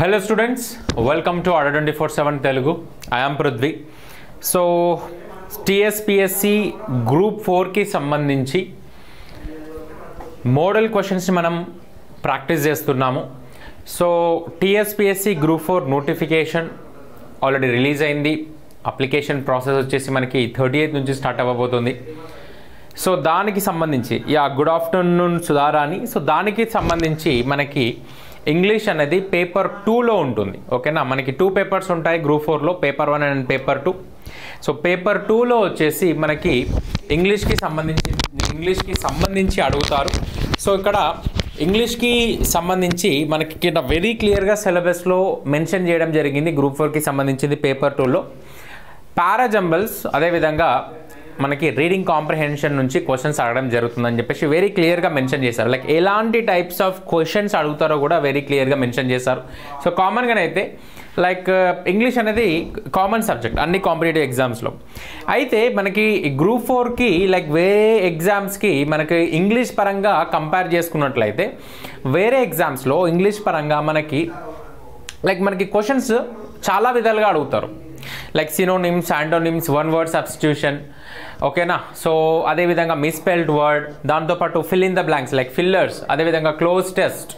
Hello students welcome to Adda twenty four seven Telugu I am Prithvi so TSPSC group ఫోర్కి సంబంధించి model క్వశ్చన్స్ని మనం ప్రాక్టీస్ చేస్తున్నాము so TSPSC group four notification already release అయింది application process వచ్చేసి మనకి థర్టీ ఎయిత్ నుంచి స్టార్ట్ అవ్వబోతుంది సో దానికి సంబంధించి yeah good afternoon Sudharani so దానికి సంబంధించి మనకి ఇంగ్లీష్ అనేది పేపర్ టూలో ఉంటుంది ఓకేనా మనకి టూ పేపర్స్ ఉంటాయి గ్రూప్ ఫోర్లో paper one and paper two so paper టూలో వచ్చేసి మనకి ఇంగ్లీష్కి సంబంధించి ఇంగ్లీష్కి సంబంధించి అడుగుతారు సో ఇక్కడ ఇంగ్లీష్కి సంబంధించి మనకి కింద వెరీ క్లియర్గా సిలబస్లో మెన్షన్ చేయడం జరిగింది గ్రూప్ ఫోర్కి సంబంధించింది పేపర్ టూలో పారాజంబల్స్ అదేవిధంగా మనకి రీడింగ్ కాంప్రహెన్షన్ నుంచి క్వశ్చన్స్ అడగడం జరుగుతుందని చెప్పేసి వెరీ క్లియర్గా మెన్షన్ చేశారు లైక్ ఎలాంటి టైప్స్ ఆఫ్ క్వశ్చన్స్ అడుగుతారో కూడా వెరీ క్లియర్గా మెన్షన్ చేశారు సో కామన్గానైతే లైక్ ఇంగ్లీష్ అనేది కామన్ సబ్జెక్ట్ అన్ని కాంపిటేటివ్ ఎగ్జామ్స్లో అయితే మనకి గ్రూప్ ఫోర్కి లైక్ వేరే ఎగ్జామ్స్కి మనకి ఇంగ్లీష్ పరంగా కంపేర్ చేసుకున్నట్లయితే వేరే ఎగ్జామ్స్లో ఇంగ్లీష్ పరంగా మనకి లైక్ మనకి క్వశ్చన్స్ చాలా విధాలుగా అడుగుతారు like synonyms antonyms one word substitution ఓకేనా సో అదేవిధంగా మిస్పెల్డ్ వర్డ్ దాంతోపాటు fill in the blanks like fillers అదేవిధంగా క్లోజ్ టెస్ట్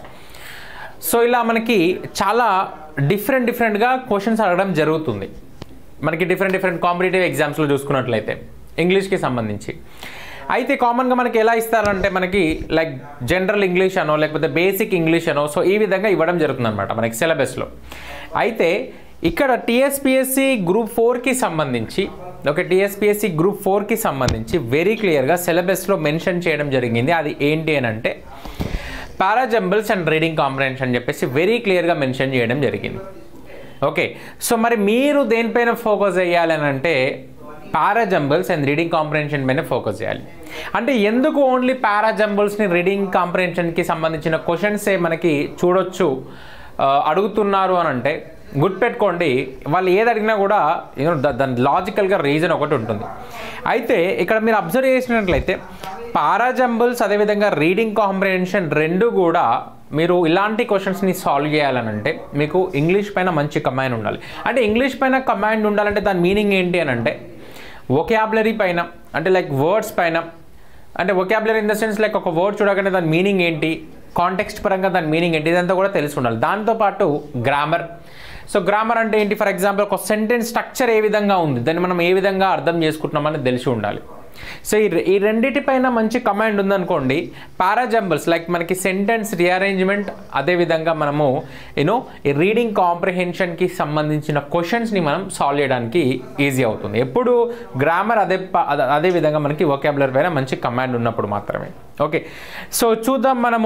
సో ఇలా మనకి చాలా డిఫరెంట్ డిఫరెంట్గా క్వశ్చన్స్ అడగడం జరుగుతుంది మనకి డిఫరెంట్ డిఫరెంట్ కాంపిటేటివ్ ఎగ్జామ్స్లో చూసుకున్నట్లయితే ఇంగ్లీష్కి సంబంధించి అయితే కామన్గా మనకి ఎలా ఇస్తారంటే మనకి లైక్ జనరల్ ఇంగ్లీష్ అనో లేకపోతే బేసిక్ ఇంగ్లీష్ అనో సో ఈ విధంగా ఇవ్వడం జరుగుతుంది అనమాట మనకి సిలబస్లో అయితే ఇక్కడ టీఎస్పిఎస్సి గ్రూప్ ఫోర్కి సంబంధించి ఓకే టీఎస్పిఎస్సి గ్రూప్ ఫోర్కి సంబంధించి వెరీ క్లియర్గా సిలబస్లో మెన్షన్ చేయడం జరిగింది అది ఏంటి అని అంటే పారాజంబుల్స్ అండ్ రీడింగ్ కాంప్రహెన్షన్ అని చెప్పేసి వెరీ క్లియర్గా మెన్షన్ చేయడం జరిగింది ఓకే సో మరి మీరు దేనిపైన ఫోకస్ చేయాలి అని అంటే పారాజంబుల్స్ అండ్ రీడింగ్ కాంప్రహెన్షన్ పైన ఫోకస్ చేయాలి అంటే ఎందుకు ఓన్లీ పారాజంబుల్స్ని రీడింగ్ కాంప్రహెన్షన్కి సంబంధించిన క్వశ్చన్సే మనకి చూడొచ్చు అడుగుతున్నారు అని అంటే గుర్తుపెట్టుకోండి వాళ్ళు ఏది అడిగినా కూడా యూనో దాని లాజికల్గా రీజన్ ఒకటి ఉంటుంది అయితే ఇక్కడ మీరు అబ్జర్వ్ చేసినట్లయితే పారాజంబుల్స్ అదేవిధంగా రీడింగ్ కాంప్రహెన్షన్ రెండు కూడా మీరు ఇలాంటి క్వశ్చన్స్ని సాల్వ్ చేయాలనంటే మీకు ఇంగ్లీష్ పైన మంచి కమాండ్ ఉండాలి అంటే ఇంగ్లీష్ పైన కమాండ్ ఉండాలంటే దాని మీనింగ్ ఏంటి అని అంటే ఒకాబులరీ పైన అంటే లైక్ వర్డ్స్ పైన అంటే vocabulary in the sense like ఒక వర్డ్ చూడగానే దాని మీనింగ్ ఏంటి కాంటెక్స్ట్ పరంగా దాని మీనింగ్ ఏంటి ఇదంతా కూడా తెలిసి ఉండాలి దాంతోపాటు గ్రామర్ సో గ్రామర్ అంటే ఏంటి ఫర్ ఎగ్జాంపుల్ ఒక సెంటెన్స్ స్ట్రక్చర్ ఏ విధంగా ఉంది దాన్ని మనం ఏ విధంగా అర్థం చేసుకుంటున్నామని తెలిసి ఉండాలి సో ఈ ఈ రెండింటిపైన మంచి కమాండ్ ఉందనుకోండి పారాజంబల్స్ లైక్ మనకి సెంటెన్స్ రిఅరేంజ్మెంట్ అదేవిధంగా మనము యూనో ఈ రీడింగ్ కాంప్రిహెన్షన్కి సంబంధించిన క్వశ్చన్స్ని మనం సాల్వ్ చేయడానికి ఈజీ అవుతుంది ఎప్పుడు గ్రామర్ అదే అదే విధంగా మనకి వొకాబులర్ పైన మంచి కమాండ్ ఉన్నప్పుడు మాత్రమే ఓకే సో చూద్దాం మనము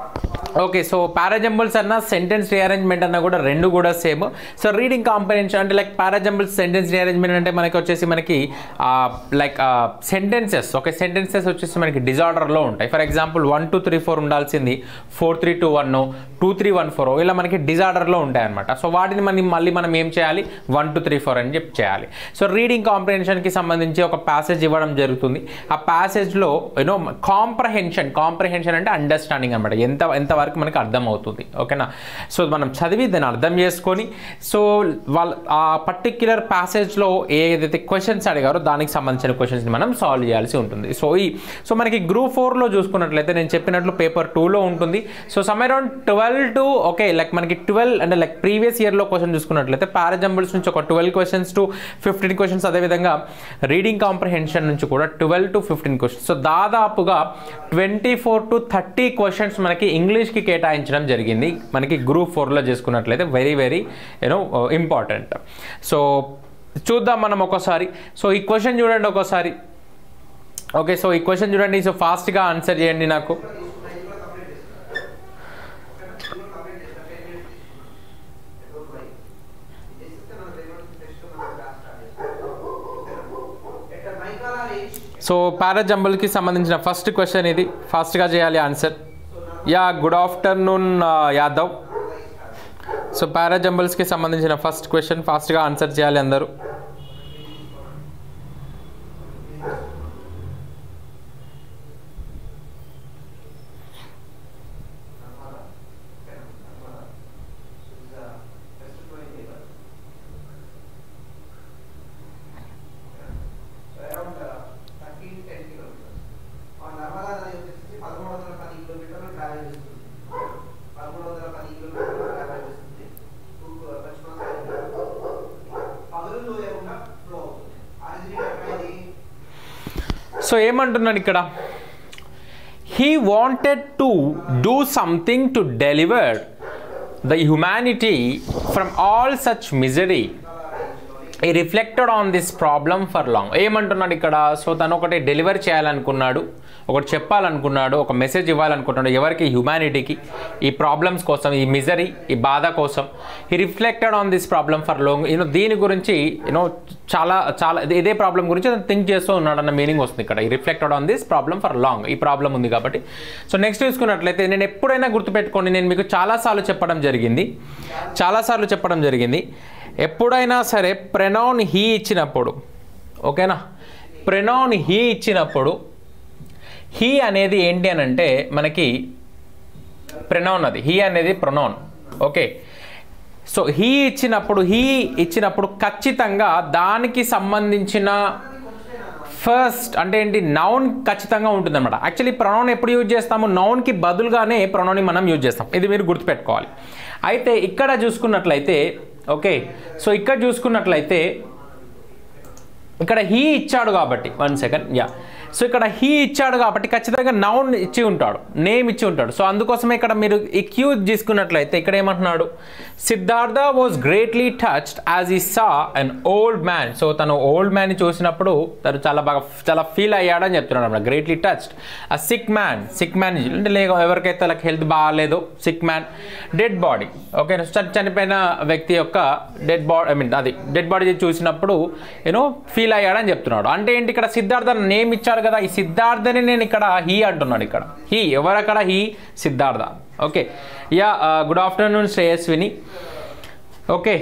ఓకే సో పారాజంబుల్స్ అన్న సెంటెన్స్ రీఅరేంజ్మెంట్ అన్న కూడా రెండు కూడా సేమ్ సో రీడింగ్ కాంప్రహెన్షన్ అంటే లైక్ పారాజంబుల్స్ సెంటెన్స్ రీఅరేంజ్మెంట్ అంటే మనకి వచ్చేసి మనకి లైక్ సెంటెన్సెస్ ఓకే సెంటెన్సెస్ వచ్చేసి మనకి డిజార్డర్లో ఉంటాయి for example one two three four ఉండాల్సింది four three two one two three one four ఇలా మనకి డిజార్డర్లో ఉంటాయి అనమాట సో వాటిని మనం మళ్ళీ మనం ఏం చేయాలి వన్ టూ త్రీ ఫోర్ అని చెప్పి చేయాలి సో రీడింగ్ కాంప్రహెన్షన్కి సంబంధించి ఒక ప్యాసేజ్ ఇవ్వడం జరుగుతుంది ఆ ప్యాసేజ్లో యూనో కాంప్రహెన్షన్ కాంప్రహెన్షన్ అంటే అండర్స్టాండింగ్ అనమాట ఎంత ఎంతవరకు మనకి అర్థం అవుతుంది ఓకేనా సో మనం చదివి దాన్ని అర్థం చేసుకొని సో వాళ్ళ ఆ పర్టిక్యులర్ ప్యాసేజ్లో ఏదైతే క్వశ్చన్స్ అడిగారో దానికి సంబంధించిన క్వశ్చన్స్ని మనం సాల్వ్ చేయాల్సి ఉంటుంది సో ఈ సో మనకి గ్రూప్ ఫోర్లో చూసుకున్నట్లయితే నేను చెప్పినట్లు పేపర్ టూలో ఉంటుంది so some around twelve to okay like మనకి ట్వెల్వ్ అంటే లైక్ ప్రీవియస్ ఇయర్లో క్వశ్చన్ చూసుకున్నట్లయితే పారాజంబుల్స్ నుంచి ఒక twelve questions to fifteen questions అదేవిధంగా రీడింగ్ కాంప్రహెన్షన్ నుంచి కూడా twelve to fifteen questions so దాదాపుగా twenty four to thirty questions మనకి ఇంగ్లీష్కి కేటాయించడం జరిగింది మనకి గ్రూప్ ఫోర్లో చేసుకున్నట్లయితే very very you know important so చూద్దాం మనం ఒకసారి సో ఈ క్వశ్చన్ చూడండి ఒకసారి ఓకే సో ఈ క్వశ్చన్ చూడండి సో ఫాస్ట్గా ఆన్సర్ చేయండి నాకు సో పారాజంబుల్కి సంబంధించిన ఫస్ట్ క్వశ్చన్ ఇది ఫాస్ట్గా చేయాలి answer yeah good afternoon Yadav so పారాజంబుల్స్కి సంబంధించిన ఫస్ట్ క్వశ్చన్ ఫాస్ట్గా ఆన్సర్ చేయాలి అందరూ సో ఏమంటున్నాడు ఇక్కడ he wanted to do something to deliver the humanity from all such misery he reflected on this problem for long ఏమంటున్నాడు ఇక్కడ సో తను ఒకటి డెలివర్ చేయాలనుకున్నాడు ఒకటి చెప్పాలనుకున్నాడు ఒక మెసేజ్ ఇవ్వాలనుకుంటున్నాడు ఎవరికి హ్యుమానిటీకి ఈ ప్రాబ్లమ్స్ కోసం ఈ మిజరీ ఈ బాధ కోసం he reflected on this problem for long you know దీని గురించి యూనో చాలా చాలా ఇదే- ఇదే ప్రాబ్లం గురించి అతను థింక్ చేస్తూ ఉన్నాడు అన్న మీనింగ్ వస్తుంది ఇక్కడ he reflected on this problem for long ఈ ప్రాబ్లం ఉంది కాబట్టి సో నెక్స్ట్ చూసుకున్నట్లయితే నేను ఎప్పుడైనా గుర్తుపెట్టుకోండి నేను మీకు చాలాసార్లు చెప్పడం జరిగింది చాలాసార్లు చెప్పడం జరిగింది ఎప్పుడైనా సరే ప్రెనౌన్ హీ ఇచ్చినప్పుడు ఓకేనా ప్రెనౌన్ హీ ఇచ్చినప్పుడు హీ అనేది ఏంటి అని అంటే మనకి ప్రెనౌన్ అది హీ అనేది ప్రొనౌన్ ఓకే సో హీ ఇచ్చినప్పుడు హీ ఇచ్చినప్పుడు ఖచ్చితంగా దానికి సంబంధించిన ఫస్ట్ అంటే ఏంటి నౌన్ ఖచ్చితంగా ఉంటుంది అనమాట యాక్చువల్లీ ప్రొనౌన్ ఎప్పుడు యూజ్ చేస్తాము నౌన్కి బదులుగానే ప్రొనౌన్ని మనం యూజ్ చేస్తాం ఇది మీరు గుర్తుపెట్టుకోవాలి అయితే ఇక్కడ చూసుకున్నట్లయితే ఓకే సో ఇక్కడ చూసుకున్నట్లయితే ఇక్కడ హీ ఇచ్చాడు కాబట్టి వన్ సెకండ్ యా సో ఇక్కడ హీ ఇచ్చాడు కాబట్టి ఖచ్చితంగా నౌన్ ఇచ్చి ఉంటాడు నేమ్ ఇచ్చి ఉంటాడు సో అందుకోసమే ఇక్కడ మీరు ఈ క్యూ తీసుకున్నట్లయితే ఇక్కడ ఏమంటున్నాడు Siddhartha was greatly touched as he saw an old man so తను ఓల్డ్ మ్యాన్ చూసినప్పుడు తను చాలా బాగా చాలా ఫీల్ అయ్యాడని చెప్తున్నాడు అన్నమాట greatly touched a sick man sick man అంటే లేక ఎవరికైతే వాళ్ళకి హెల్త్ బాగాలేదో sick man dead body okay చనిపోయిన వ్యక్తి యొక్క డెడ్ బాడీ ఐ మీన్ అది డెడ్ బాడీ చూసినప్పుడు యూనో ఫీల్ అయ్యాడని చెప్తున్నాడు అంటే ఏంటి ఇక్కడ సిద్ధార్థ నేమ్ ఇచ్చాడు కదా ఈ సిద్ధార్థని నేను ఇక్కడ హీ అంటున్నాడు ఇక్కడ హీ ఎవరు అక్కడ he Siddhartha okay yeah good afternoon Shreyaswini okay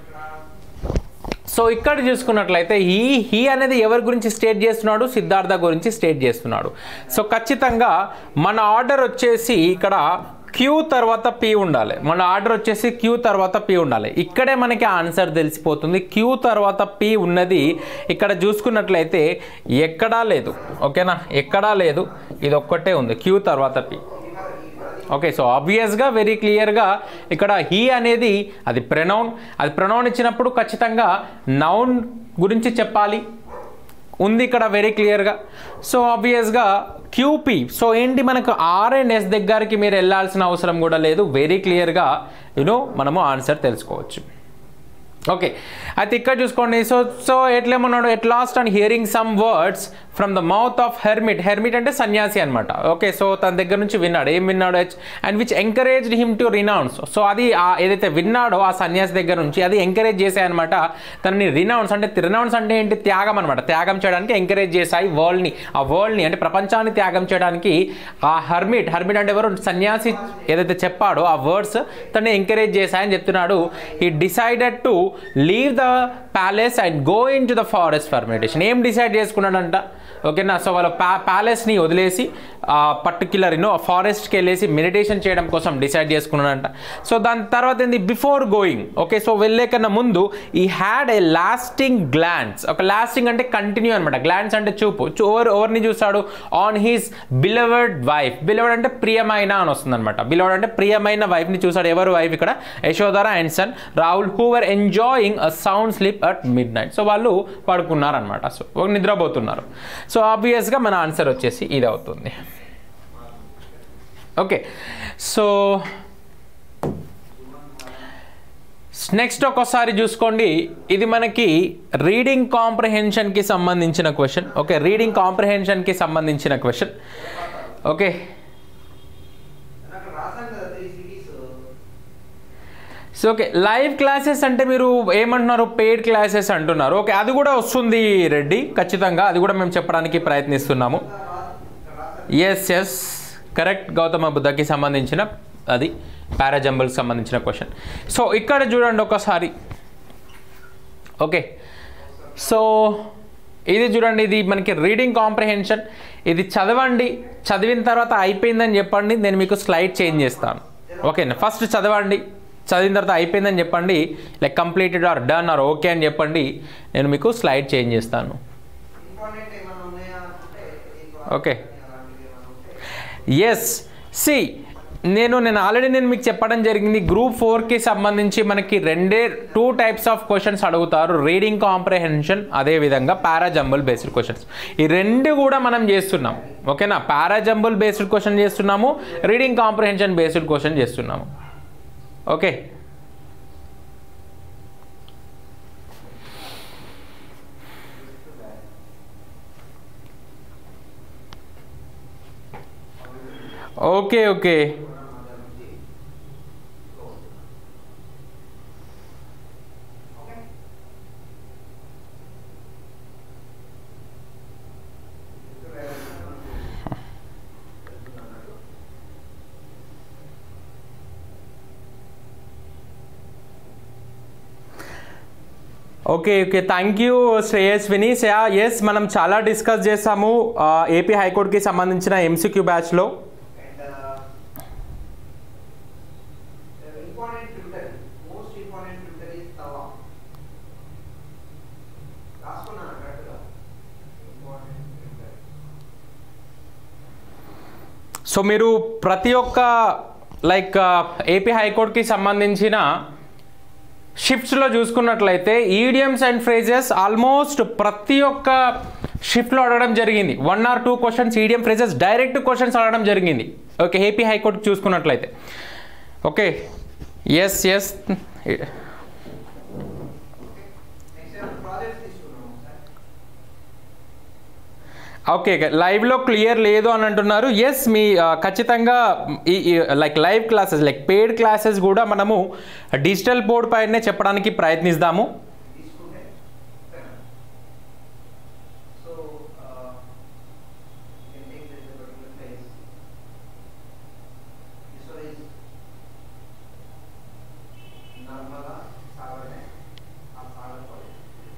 so ఇక్కడ చూసుకున్నట్లయితే ఈ హీ అనేది ఎవరి గురించి స్టేట్ చేస్తున్నాడు సిద్ధార్థ గురించి స్టేట్ చేస్తున్నాడు సో ఖచ్చితంగా మన ఆర్డర్ వచ్చేసి ఇక్కడ క్యూ తర్వాత పి ఉండాలి మన ఆర్డర్ వచ్చేసి క్యూ తర్వాత పి ఉండాలి ఇక్కడే మనకి ఆన్సర్ తెలిసిపోతుంది క్యూ తర్వాత పి ఉన్నది ఇక్కడ చూసుకున్నట్లయితే ఎక్కడా లేదు ఓకేనా ఎక్కడా లేదు ఇది ఒక్కటే ఉంది క్యూ తర్వాత పి ఓకే సో ఆబ్వియస్గా వెరీ క్లియర్గా ఇక్కడ హీ అనేది అది ప్రొనౌన్ అది ప్రొనౌన్ ఇచ్చినప్పుడు ఖచ్చితంగా నౌన్ గురించి చెప్పాలి ఉంది ఇక్కడ వెరీ క్లియర్గా సో ఆబ్వియస్గా క్యూపీ సో ఏంటి మనకు ఆర్ అండ్ ఎస్ దగ్గరికి మీరు వెళ్ళాల్సిన అవసరం కూడా లేదు వెరీ క్లియర్గా యూనో మనము ఆన్సర్ తెలుసుకోవచ్చు ఓకే అయితే ఇక్కడ చూసుకోండి సో సో ఎట్లేమన్నాడు at last and hearing some words from the mouth of hermit hermit అంటే సన్యాసి అనమాట ఓకే సో తన దగ్గర నుంచి విన్నాడు ఏం విన్నాడు and which encouraged him to renounce so అది ఆ ఏదైతే విన్నాడో ఆ సన్యాసి దగ్గర నుంచి అది ఎంకరేజ్ చేశాయన్నమాట తనని రినౌన్స్ అంటే రినౌన్స్ అంటే ఏంటి త్యాగం అనమాట త్యాగం చేయడానికి ఎంకరేజ్ చేశాయి వరల్డ్ని ఆ వరల్డ్ని అంటే ప్రపంచాన్ని త్యాగం చేయడానికి ఆ హర్మిట్ హర్మిట్ అంటే ఎవరు సన్యాసి ఏదైతే చెప్పాడో ఆ వర్డ్స్ తనని ఎంకరేజ్ చేశాయని చెప్తున్నాడు he decided to leave the palace and go in to the forest for meditation ఏం డిసైడ్ చేసుకున్నాడంట ఓకేనా సో వాళ్ళ ప్యా ప్యాలెస్ని వదిలేసి పర్టిక్యులర్ యూనో ఫారెస్ట్కి వెళ్ళేసి మెడిటేషన్ చేయడం కోసం డిసైడ్ చేసుకున్నాడంట సో దాని తర్వాత ఏంది బిఫోర్ గోయింగ్ ఓకే సో వెళ్ళే కన్నా ముందు he had a lasting glance ఒక లాస్టింగ్ అంటే కంటిన్యూ అనమాట గ్లాన్స్ అంటే చూపు చూ- ఎవరు ఎవరిని చూస్తాడు on his beloved wife beloved అంటే ప్రియమైన అని వస్తుంది అనమాట బిలవర్డ్ అంటే ప్రియమైన వైఫ్ని చూసాడు ఎవరు వైఫ్ ఇక్కడ Yashodhara and son Rahul who were enjoying a sound sleep at midnight so వాళ్ళు పడుకున్నారనమాట సో ఒక నిద్రపోతున్నారు సో ఆబ్వియస్గా మన ఆన్సర్ వచ్చేసి ఇది అవుతుంది ఓకే సో నెక్స్ట్ ఒకసారి చూసుకోండి ఇది మనకి రీడింగ్ కాంప్రహెన్షన్కి సంబంధించిన క్వశ్చన్ ఓకే రీడింగ్ కాంప్రహెన్షన్కి సంబంధించిన క్వశ్చన్ ఓకే నాకు రాసాను కదా three cities so okay live classes అంటే మీరు ఏమంటున్నారు పెయిడ్ క్లాసెస్ అంటున్నారు ఓకే అది కూడా వస్తుంది రెడ్డి ఖచ్చితంగా అది కూడా మేము చెప్పడానికి ప్రయత్నిస్తున్నాము ఎస్ ఎస్ కరెక్ట్ గౌతమ బుద్ధకి సంబంధించిన అది పారాజంబల్కి సంబంధించిన క్వశ్చన్ సో ఇక్కడ చూడండి ఒకసారి ఓకే సో ఇది చూడండి ఇది మనకి రీడింగ్ కాంప్రహెన్షన్ ఇది చదవండి చదివిన తర్వాత అయిపోయిందని చెప్పండి నేను మీకు స్లైడ్ చేంజ్ చేస్తాను ఓకేనా ఫస్ట్ చదవండి చదివిన తర్వాత అయిపోయిందని చెప్పండి like completed or done or okay అని చెప్పండి నేను మీకు స్లైడ్ చేంజ్ చేస్తాను ఇంపార్టెంట్ ఏమైనా ఉన్నాయా అంటే Okay. అలాంటివి ఏమైనా ఉంటే ఎస్ సి నేను నేను ఆల్రెడీ నేను మీకు చెప్పడం జరిగింది గ్రూప్ ఫోర్కి సంబంధించి మనకి రెండే టూ టైప్స్ ఆఫ్ క్వశ్చన్స్ అడుగుతారు రీడింగ్ కాంప్రహెన్షన్ అదేవిధంగా పారాజంబుల్ బేస్డ్ క్వశ్చన్స్ ఈ రెండు కూడా మనం చేస్తున్నాం ఓకేనా పారాజంబుల్ బేస్డ్ క్వశ్చన్ చేస్తున్నాము రీడింగ్ కాంప్రహెన్షన్ బేస్డ్ క్వశ్చన్ చేస్తున్నాము okay okay okay okay okay thank you Shreyaswini yeah yes మనం చాలా డిస్కస్ చేసాము ఏపీ హైకోర్టుకి సంబంధించిన ఎంసీక్యూ బ్యాచ్లో And uh, important filter, most important filter is tawa. రాసుకున్నాను కరెక్ట్గా ఇంపార్టెంట్ ఫిల్టర్ సో మీరు ప్రతి ఒక్క లైక్ ఏపీ హైకోర్టుకి సంబంధించిన షిఫ్ట్స్లో చూసుకున్నట్లయితే ఈడియమ్స్ అండ్ ఫ్రేజెస్ ఆల్మోస్ట్ ప్రతి ఒక్క షిఫ్ట్లో అడగడం జరిగింది one or two questions idiom phrases direct questions అడగడం జరిగింది ఓకే ఏపీ హైకోర్టు చూసుకున్నట్లయితే okay yes yes next projects తీసుకున్నాము సార్ ఓకే లైవ్లో క్లియర్ లేదు అని అంటున్నారు ఎస్ మీ ఆ, ఖచ్చితంగా ఈ like live classes like paid classes కూడా మనము డిజిటల్ బోర్డ్ పైనే చెప్పడానికి ప్రయత్నిస్తాము తీసుకుంటే so you can take this particular place. This one is Narmada Sagar है आप सागर कॉलेज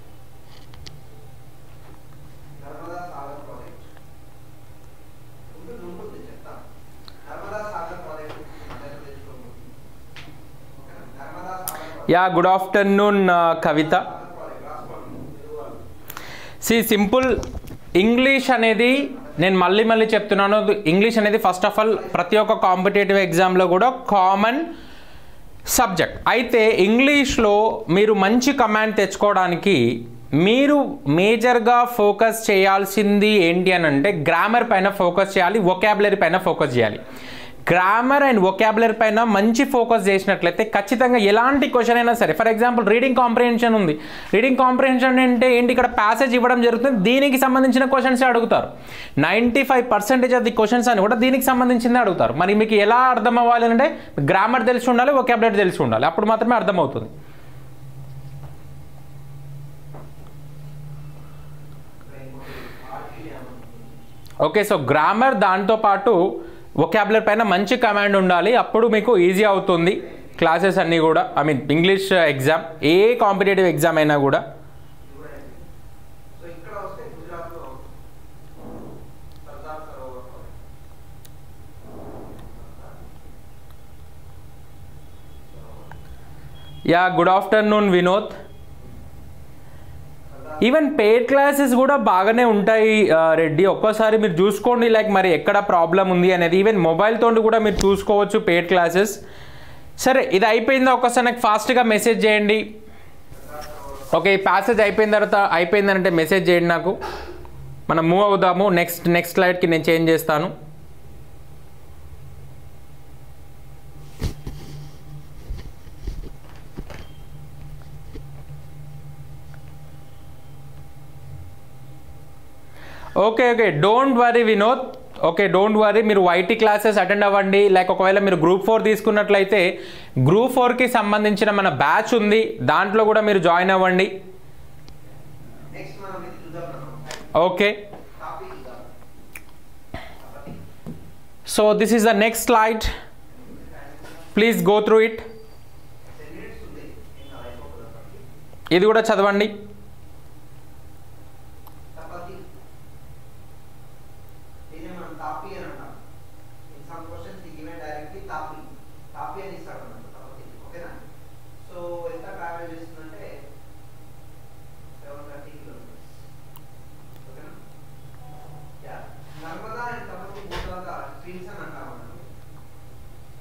నర్మదా సాగర్ ప్రాజెక్ట్ ఉంటుంది ఉంటుంది చెప్తాను నర్మదా సాగర్ ప్రాజెక్ట్ ఆంధ్రప్రదేశ్లో ఉంటుంది ఓకేనా Narmada Sagar project yeah good afternoon Kavitha Sagar project రాసుకోండి తెలుగు వాళ్ళు సి సింపుల్ ఇంగ్లీష్ అనేది నేను మళ్ళీ మళ్ళీ చెప్తున్నాను ఇంగ్లీష్ అనేది ఫస్ట్ ఆఫ్ ఆల్ ప్రతి ఒక్క కాంపిటేటివ్ ఎగ్జామ్లో కూడా కామన్ సబ్జెక్ట్ అయితే ఇంగ్లీష్లో మీరు మంచి కమాండ్ తెచ్చుకోవడానికి మీరు మేజర్గా ఫోకస్ చేయాల్సింది ఏంటి అని అంటే గ్రామర్ పైన ఫోకస్ చేయాలి వొకాబులరీ పైన ఫోకస్ చేయాలి గ్రామర్ అండ్ వొకాబులరీ పైన మంచి ఫోకస్ చేసినట్లయితే ఖచ్చితంగా ఎలాంటి క్వశ్చన్ అయినా సరే ఫర్ ఎగ్జాంపుల్ రీడింగ్ కాంప్రిహెన్షన్ ఉంది రీడింగ్ కాంప్రిహెన్షన్ అంటే ఏంటి ఇక్కడ ప్యాసేజ్ ఇవ్వడం జరుగుతుంది దీనికి సంబంధించిన క్వశ్చన్స్ అడుగుతారు ninety five percentage of the questions అని కూడా దీనికి సంబంధించిందే అడుగుతారు మరి మీకు ఎలా అర్థం అవ్వాలి అంటే గ్రామర్ తెలిసి ఉండాలి వొకాబులరీ తెలిసి ఉండాలి అప్పుడు మాత్రమే అర్థమవుతుంది ఇక్కడ ఇంకోటి ఆర్టీడీ ఏమంటుంది ఓకే సో గ్రామర్ దాంతోపాటు వొకాబులర్ పైన మంచి కమాండ్ ఉండాలి అప్పుడు మీకు ఈజీ అవుతుంది క్లాసెస్ అన్నీ కూడా ఐ మీన్ ఇంగ్లీష్ ఎగ్జామ్ ఏ కాంపిటేటివ్ ఎగ్జామ్ అయినా కూడా సో ఇక్కడ వస్తే గుజరాత్లో Sardar Sarovar project yeah good afternoon Vinod Sardar even paid classes కూడా బాగానే ఉంటాయి ఆ, రెడ్డి ఒక్కోసారి మీరు చూసుకోండి లైక్ మరి ఎక్కడ ప్రాబ్లం ఉంది అనేది ఈవెన్ మొబైల్ తోటి కూడా మీరు చూసుకోవచ్చు పెయిడ్ క్లాసెస్ సరే ఇది అయిపోయిందా ఒక్కసారి నాకు ఫాస్ట్గా మెసేజ్ చేయండి ఓకే ఈ ప్యాసేజ్ అయిపోయిన తర్వాత అయిపోయిందంటే మెసేజ్ చేయండి నాకు మనం మూవ్ అవుదాము నెక్స్ట్ నెక్స్ట్ స్లైడ్కి నేను చేంజ్ చేస్తాను okay okay don't worry Vinod okay don't worry మీరు వైటీ క్లాసెస్ అటెండ్ అవ్వండి లైక్ ఒకవేళ మీరు గ్రూప్ ఫోర్ తీసుకున్నట్లయితే గ్రూప్ ఫోర్కి సంబంధించిన మన బ్యాచ్ ఉంది దాంట్లో కూడా మీరు జాయిన్ అవ్వండి నెక్స్ట్ మనం ఇది చూద్దాం ఓకే టాపిక్ చూద్దాం కాబట్టి so this is the next slide please go through it ten minutes ఉంది ఇంకా అయిపోతుంది అప్పటికి ఇది కూడా చదవండి తప్పతి దీన్ని మనం తాపి అని అంటాం in some questions given directly Tapi Tapi అని ఇస్తాడు అన్నమాట తప్పతి ఓకేనా సో ఎంత ట్రావెల్ చేస్తుందంటే సెవెన్ థర్టీ కిలోమీటర్స్ ఓకేనా yeah Narmada and Tapti both are the streams అని అంటాం మనం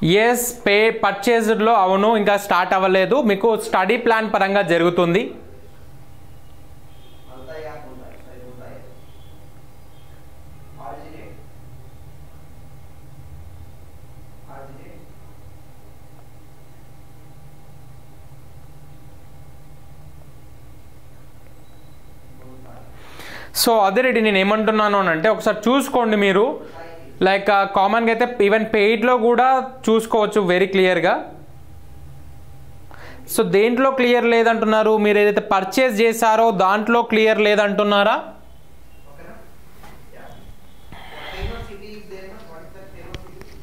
ఎస్ పే పర్చేజ్డ్లో అవును ఇంకా స్టార్ట్ అవ్వలేదు మీకు స్టడీ ప్లాన్ పరంగా జరుగుతుంది మల్తాయా ఉంటాయి సరే ఉంటాయి ఆరిజినేట్ ఆరిజినేట్ సో అదే రెడీ నేను ఏమంటున్నాను అని అంటే ఒకసారి చూసుకోండి మీరు లైక్ కామన్గా అయితే ఈవెన్ పెయిడ్లో కూడా చూసుకోవచ్చు వెరీ క్లియర్గా సో దేంట్లో క్లియర్ లేదంటున్నారు మీరు ఏదైతే పర్చేస్ చేశారో దాంట్లో క్లియర్ లేదంటున్నారా ఓకేనా yeah famous city is there what is that famous city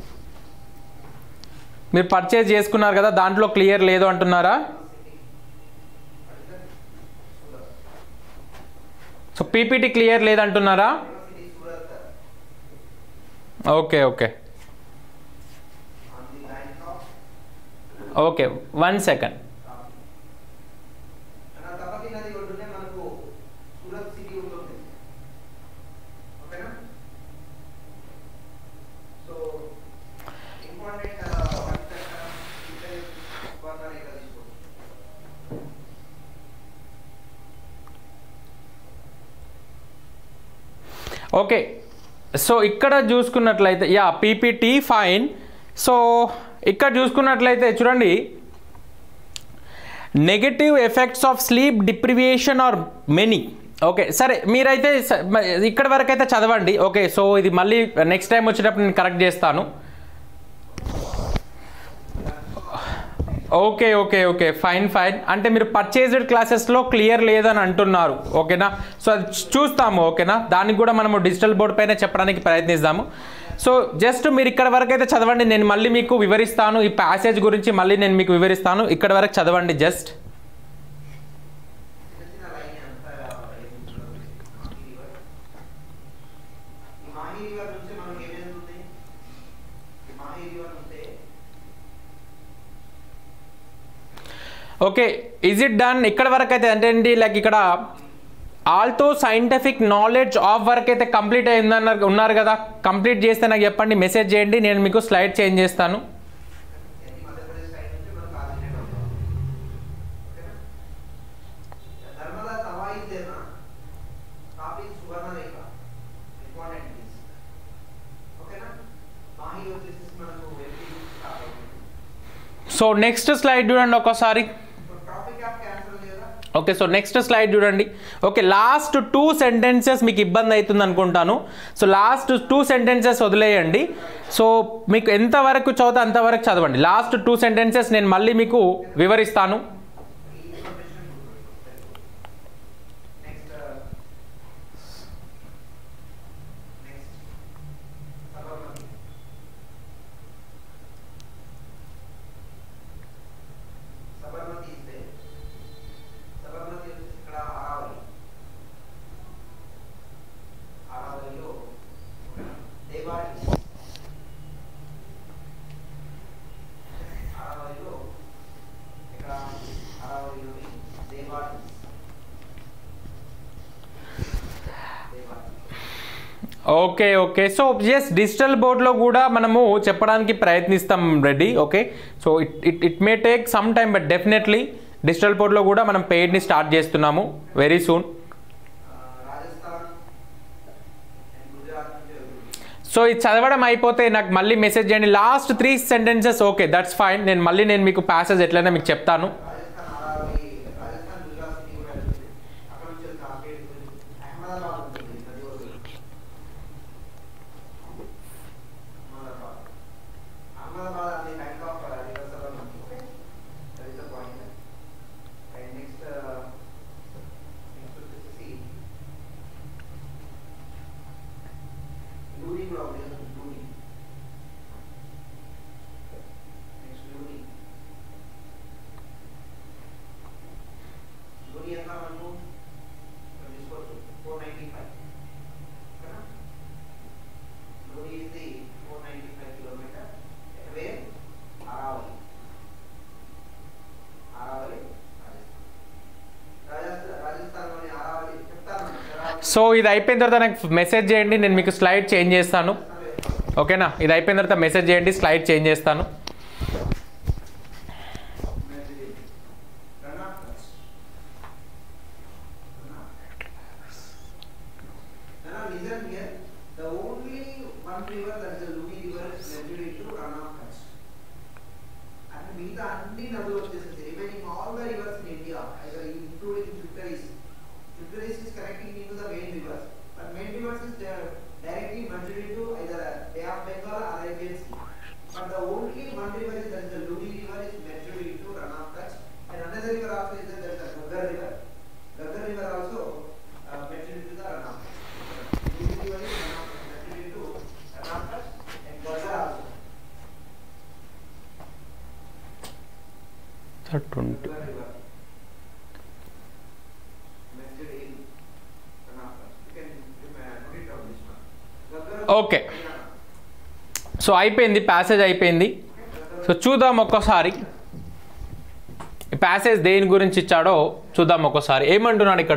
మీరు పర్చేస్ చేసుకున్నారు కదా దాంట్లో క్లియర్ లేదు అంటున్నారా city what is that Surat so PPT clear లేదంటున్నారా famous city Surat okay okay on the line of okay one second మన తపతి నది ఒడ్డునే మనకు సూరత్ సిటీ ఉంటుంది ఓకేనా సో ఇంపార్టెంట్ వర్ణాలు ఇక్కడ తీసుకోవచ్చు ఓకే సో ఇక్కడ చూసుకున్నట్లయితే యా పీపీటీ ఫైన్ సో ఇక్కడ చూసుకున్నట్లయితే చూడండి negative effects of sleep deprivation are many okay సరే మీరైతే స- మ- ఇక్కడ వరకు అయితే చదవండి ఓకే సో ఇది మళ్ళీ నెక్స్ట్ టైం వచ్చేటప్పుడు నేను కరెక్ట్ చేస్తాను okay okay okay fine fine అంటే మీరు పర్చేజ్డ్ క్లాసెస్లో క్లియర్ లేదని అంటున్నారు ఓకేనా సో అది చూ- చూస్తాము ఓకేనా దానికి కూడా మనము డిజిటల్ బోర్డ్ పైన చెప్పడానికి ప్రయత్నిస్తాము సో జస్ట్ మీరు ఇక్కడ వరకు అయితే చదవండి నేను మళ్ళీ మీకు వివరిస్తాను ఈ ప్యాసేజ్ గురించి మళ్ళీ నేను మీకు వివరిస్తాను ఇక్కడ వరకు చదవండి జస్ట్ చిన్న చిన్న లైన్ అంతా మాహీ రివర్ ఈ మాహీ రివర్ నుంచి మనకి ఏమేమి ఉంది ఈ మాహీ రివర్ ఉంటే ఓకే ఇజ్ ఇట్ డన్ ఇక్కడ వరకు అయితే అంటే ఏంటి లైక్ ఇక్కడ ఆల్తో సైంటిఫిక్ నాలెడ్జ్ ఆఫ్ వర్క్ అయితే కంప్లీట్ అయిందన్నారు ఉన్నారు కదా కంప్లీట్ చేస్తే నాకు చెప్పండి మెసేజ్ చేయండి నేను మీకు స్లైడ్ చేంజ్ చేస్తాను ఈ మధ్యప్రదేశ్ సైడ్ నుంచి మనకు ఆరిజినేట్ అవుతాం ఓకేనా నర్మదా తవా ఇస్ దేర్ నా కాఫీ సువర్ణ రేఖ ఇంపార్టెంట్ థింగ్స్ ఓకేనా మాహీ వచ్చేసి మనకు వెళ్ళి స్టార్ట్ అవుతుంది సో నెక్స్ట్ స్లైడ్ చూడండి ఒకసారి సో టాపిక్ ఆఫ్ క్యాన్సర్ లేదా ఓకే సో నెక్స్ట్ స్లైడ్ చూడండి ఓకే లాస్ట్ టూ సెంటెన్సెస్ మీకు ఇబ్బంది అవుతుంది అనుకుంటాను సో లాస్ట్ టూ సెంటెన్సెస్ వదిలేయండి సో మీకు ఎంతవరకు చదివితే అంతవరకు చదవండి లాస్ట్ టూ సెంటెన్సెస్ నేను మళ్ళీ మీకు వివరిస్తాను ఈ information next next Sabarmati Sabarmati ఇస్తే సబర్మతి వచ్చేసి ఇక్కడ ఆరావళి ఆరావళిలో దేవాడి ఆరావళిలో ఇక్కడ అరావళిలోని దేవాడి దేవాడి okay okay so yes digital బోర్డ్లో కూడా మనము చెప్పడానికి ప్రయత్నిస్తాం ready okay so it it it may take some time but definitely digital బోర్డ్లో కూడా మనం పెయిడ్ని స్టార్ట్ చేస్తున్నాము very soon ah, Rajasthan and Gujarat నుంచి వెళ్తుంది సో ఇది చదవడం అయిపోతే నాకు మళ్ళీ మెసేజ్ చేయండి last three sentences okay that's fine నేను మళ్ళీ నేను మీకు ప్యాసేజ్ ఎట్లయినా మీకు చెప్తాను రాజస్థాన్ అరావళి రాజస్థాన్ గుజరాత్ సిటీ కూడా వెళ్తుంది అక్కడ నుంచి వెళ్తే అప్డేట్ అహ్మదాబాద్ ఉంటుంది నది ఒడ్డు అహ్మదాబాద్ అహ్మదాబాద్ అనే కైండ్ ఆఫ్ రివర్సల్ ఉంది okay that is the point and next next వచ్చేసి లూడి కూడా ఉంది లూడి నెక్స్ట్ లూడి లూడి ఎంత మనకు ఇక్కడ తీసుకోవచ్చు ఫోర్ నైంటీ ఫైవ్ ఓకేనా Luni is the four ninety five kilometre way Aravalli Aravalli Rajasthan రాజస్థాన్లోని అరావలి చెప్తాను అరావలి సో ఇది అయిపోయిన తర్వాత నాకు మెసేజ్ చేయండి నేను మీకు స్లైడ్ చేంజ్ చేస్తాను ఓకేనా ఇది అయిపోయిన తర్వాత మెసేజ్ చేయండి స్లైడ్ చేంజ్ చేస్తాను అన్ని నదులు వచ్చేసేసి remaining all the rivers in India either including tributaries tributaries is connecting in to the main rivers but main rivers is directly merged into either Bay of Bengal or Arabian Sea. But the only one river is that is the Luni river is merged into Run of Kutch and another river also is that there is a Gaggar river. Gaggar river also uh, merged into the Run of Kutch. Luni river is Run of merged into Run of Kutch and Gaggar also. Twenty Gaggar river merged in Run of Kutch. You can uh, note it down this one. Gaggar Okay. So అయిపోయింది passage అయిపోయింది so చూద్దాం ఒక్కసారి ఈ passage దేని గురించి ఇచ్చాడో చూద్దాం ఒక్కసారి ఏమంటున్నాడు ఇక్కడ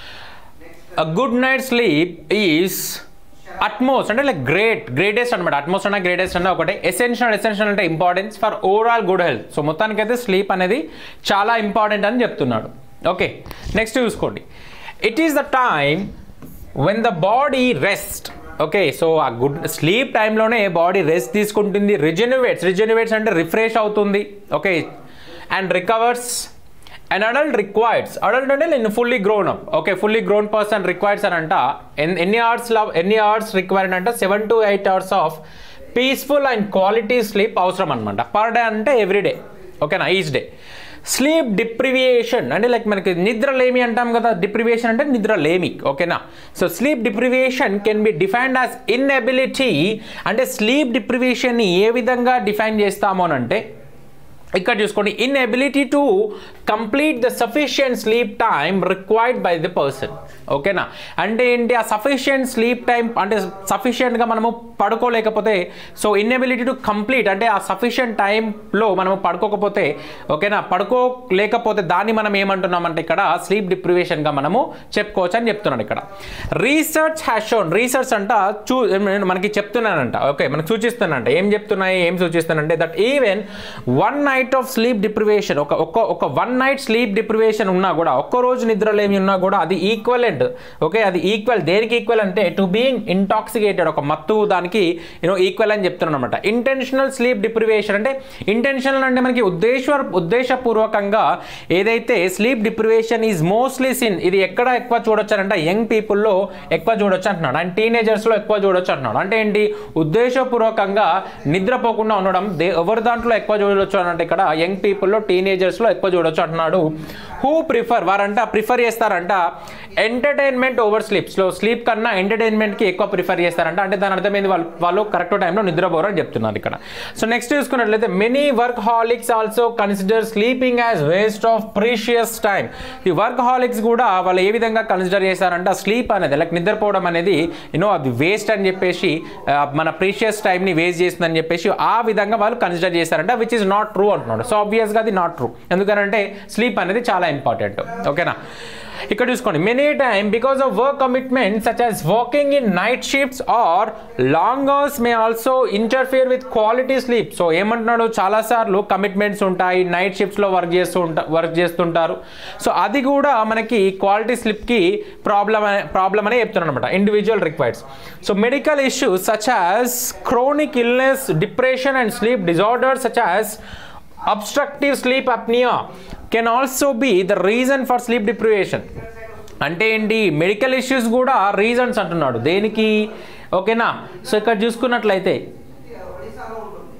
a good night sleep is utmost అంటే లైక్ గ్రేట్ గ్రేటెస్ట్ అనమాట అట్మోస్ట్ అన్న గ్రేటెస్ట్ అన్న ఒకటే ఎసెన్షియల్ ఎసెన్షియల్ అంటే importance for overall good health so మొత్తానికైతే స్లీప్ అనేది చాలా ఇంపార్టెంట్ అని చెప్తున్నాడు ఓకే నెక్స్ట్ చూసుకోండి it is the time when the body rest okay so ah good sleep టైంలోనే బాడీ రెస్ట్ తీసుకుంటుంది రిజెన్యువేట్స్ రిజెన్యువేట్స్ అంటే రిఫ్రెష్ అవుతుంది okay and recovers and adult requires adult అంటే నేను fully grown up okay fully grown person requires అని అంట ఎన్- ఎన్ని అవర్స్ ఎన్ని అవర్స్ రిక్వైర్డ్ అంటే seven to eight hours of peaceful and quality sleep అవసరం అనమాట పర్ డే అంటే ఎవ్రీ డే ఓకేనా ఈచ్ డే స్లీప్ డిప్రివియేషన్ అంటే లైక్ మనకి నిద్ర లేమి అంటాం కదా డిప్రివియేషన్ అంటే నిద్ర లేమి ఓకేనా so sleep deprivation can be defined as inability అంటే స్లీప్ డిప్రివియేషన్ని ఏ విధంగా డిఫైన్ చేస్తాము అని అంటే ఇక్కడ చూసుకోండి inability to complete the sufficient sleep time required by the person ఓకేనా అంటే ఏంటి ఆ సఫిషియంట్ స్లీప్ టైం అంటే సఫిషియంట్గా మనము పడుకోలేకపోతే సో ఇన్ఎబిలిటీ టు కంప్లీట్ అంటే ఆ సఫిషియంట్ టైంలో మనము పడుకోకపోతే ఓకేనా పడుకోలేకపోతే దాన్ని మనం ఏమంటున్నామంటే ఇక్కడ స్లీప్ డిప్రివేషన్గా మనము చెప్పుకోవచ్చు అని చెప్తున్నాను ఇక్కడ రీసెర్చ్ హ్యాస్ షోన్ రీసెర్చ్ అంట చూ మనకి చెప్తున్నానంట ఓకే మనకు సూచిస్తున్నానంట ఏం చెప్తున్నాయి ఏం సూచిస్తానంటే that even one night of sleep deprivation ఒక ఒక్క ఒక వన్ నైట్ స్లీప్ డిప్రివేషన్ ఉన్నా కూడా ఒక్క రోజు నిద్రలేమి ఉన్నా కూడా అది ఈక్వలెంట్ ఓకే అది ఈక్వల్ దేనికి ఈక్వల్ అంటే టు బీయింగ్ ఇంటాక్సికేటెడ్ ఒక మత్తు దానికి యూనో ఈక్వల్ అని చెప్తున్నాను అనమాట ఇంటెన్షనల్ స్లీప్ డిప్రివేషన్ అంటే ఇంటెన్షనల్ అంటే మనకి ఉద్దేశ ఉద్దేశపూర్వకంగా ఏదైతే sleep deprivation is mostly seen ఇది ఎక్కడ ఎక్కువ చూడొచ్చు అంటే యంగ్ పీపుల్లో ఎక్కువ చూడొచ్చు అంటున్నాడు అండ్ టీనేజర్స్లో ఎక్కువ చూడొచ్చు అంటున్నాడు అంటే ఏంటి ఉద్దేశపూర్వకంగా నిద్రపోకుండా ఉండడం దే ఎవరి దాంట్లో ఎక్కువ చూడొచ్చు అని అంటే ఇక్కడ యంగ్ పీపుల్లో టీనేజర్స్లో ఎక్కువ చూడొచ్చు అంటున్నాడు హూ ప్రిఫర్ వారంట ప్రిఫర్ చేస్తారంట entertainment over sleep slow sleep కన్నా ఎంటర్టైన్మెంట్కి ఎక్కువ ప్రిఫర్ చేస్తారంట అంటే దాని అర్థమైంది వాళ్ళు వాళ్ళు కరెక్ట్ టైంలో నిద్రపోరు అని చెప్తున్నారు ఇక్కడ సో నెక్స్ట్ చూసుకున్నట్లయితే many workaholics also consider sleeping as waste of precious time ఈ వర్క్ హాలిక్స్ కూడా వాళ్ళు ఏ విధంగా కన్సిడర్ చేశారంటే స్లీప్ అనేది లైక్ నిద్రపోవడం అనేది యూనో అది వేస్ట్ అని చెప్పేసి ఆ, మన ప్రీషియస్ టైంని వేస్ట్ చేస్తుందని చెప్పేసి ఆ విధంగా వాళ్ళు కన్సిడర్ చేశారంట విచ్ ఇస్ నాట్ ట్రూ అంటున్నాడు సో ఆబ్వియస్గా అది నాట్ ట్రూ ఎందుకంటే స్లీప్ అనేది చాలా ఇంపార్టెంట్ ఓకేనా ఇక్కడ చూసుకోండి many time because of work commitment such as working in night shifts or long hours may also interfere with quality sleep so ఏమంటున్నాడు చాలాసార్లు కమిట్మెంట్స్ ఉంటాయి నైట్ షిఫ్ట్స్లో వర్క్ చేస్తూ ఉంటా వర్క్ చేస్తుంటారు సో అది కూడా మనకి క్వాలిటీ స్లిప్కి ప్రాబ్లమ్ ప్రాబ్లం అనే చెప్తున్నాను అనమాట individual requires so medical issues such as chronic illness depression and sleep disorder such as obstructive sleep apnea can also be the reason for sleep deprivation అంటే ఏంటి medical issues కూడా reasons అంటున్నాడు దేనికి ఓకేనా so ఇక్కడ చూసుకున్నట్లయితే ఒడిశాలో ఉంటుంది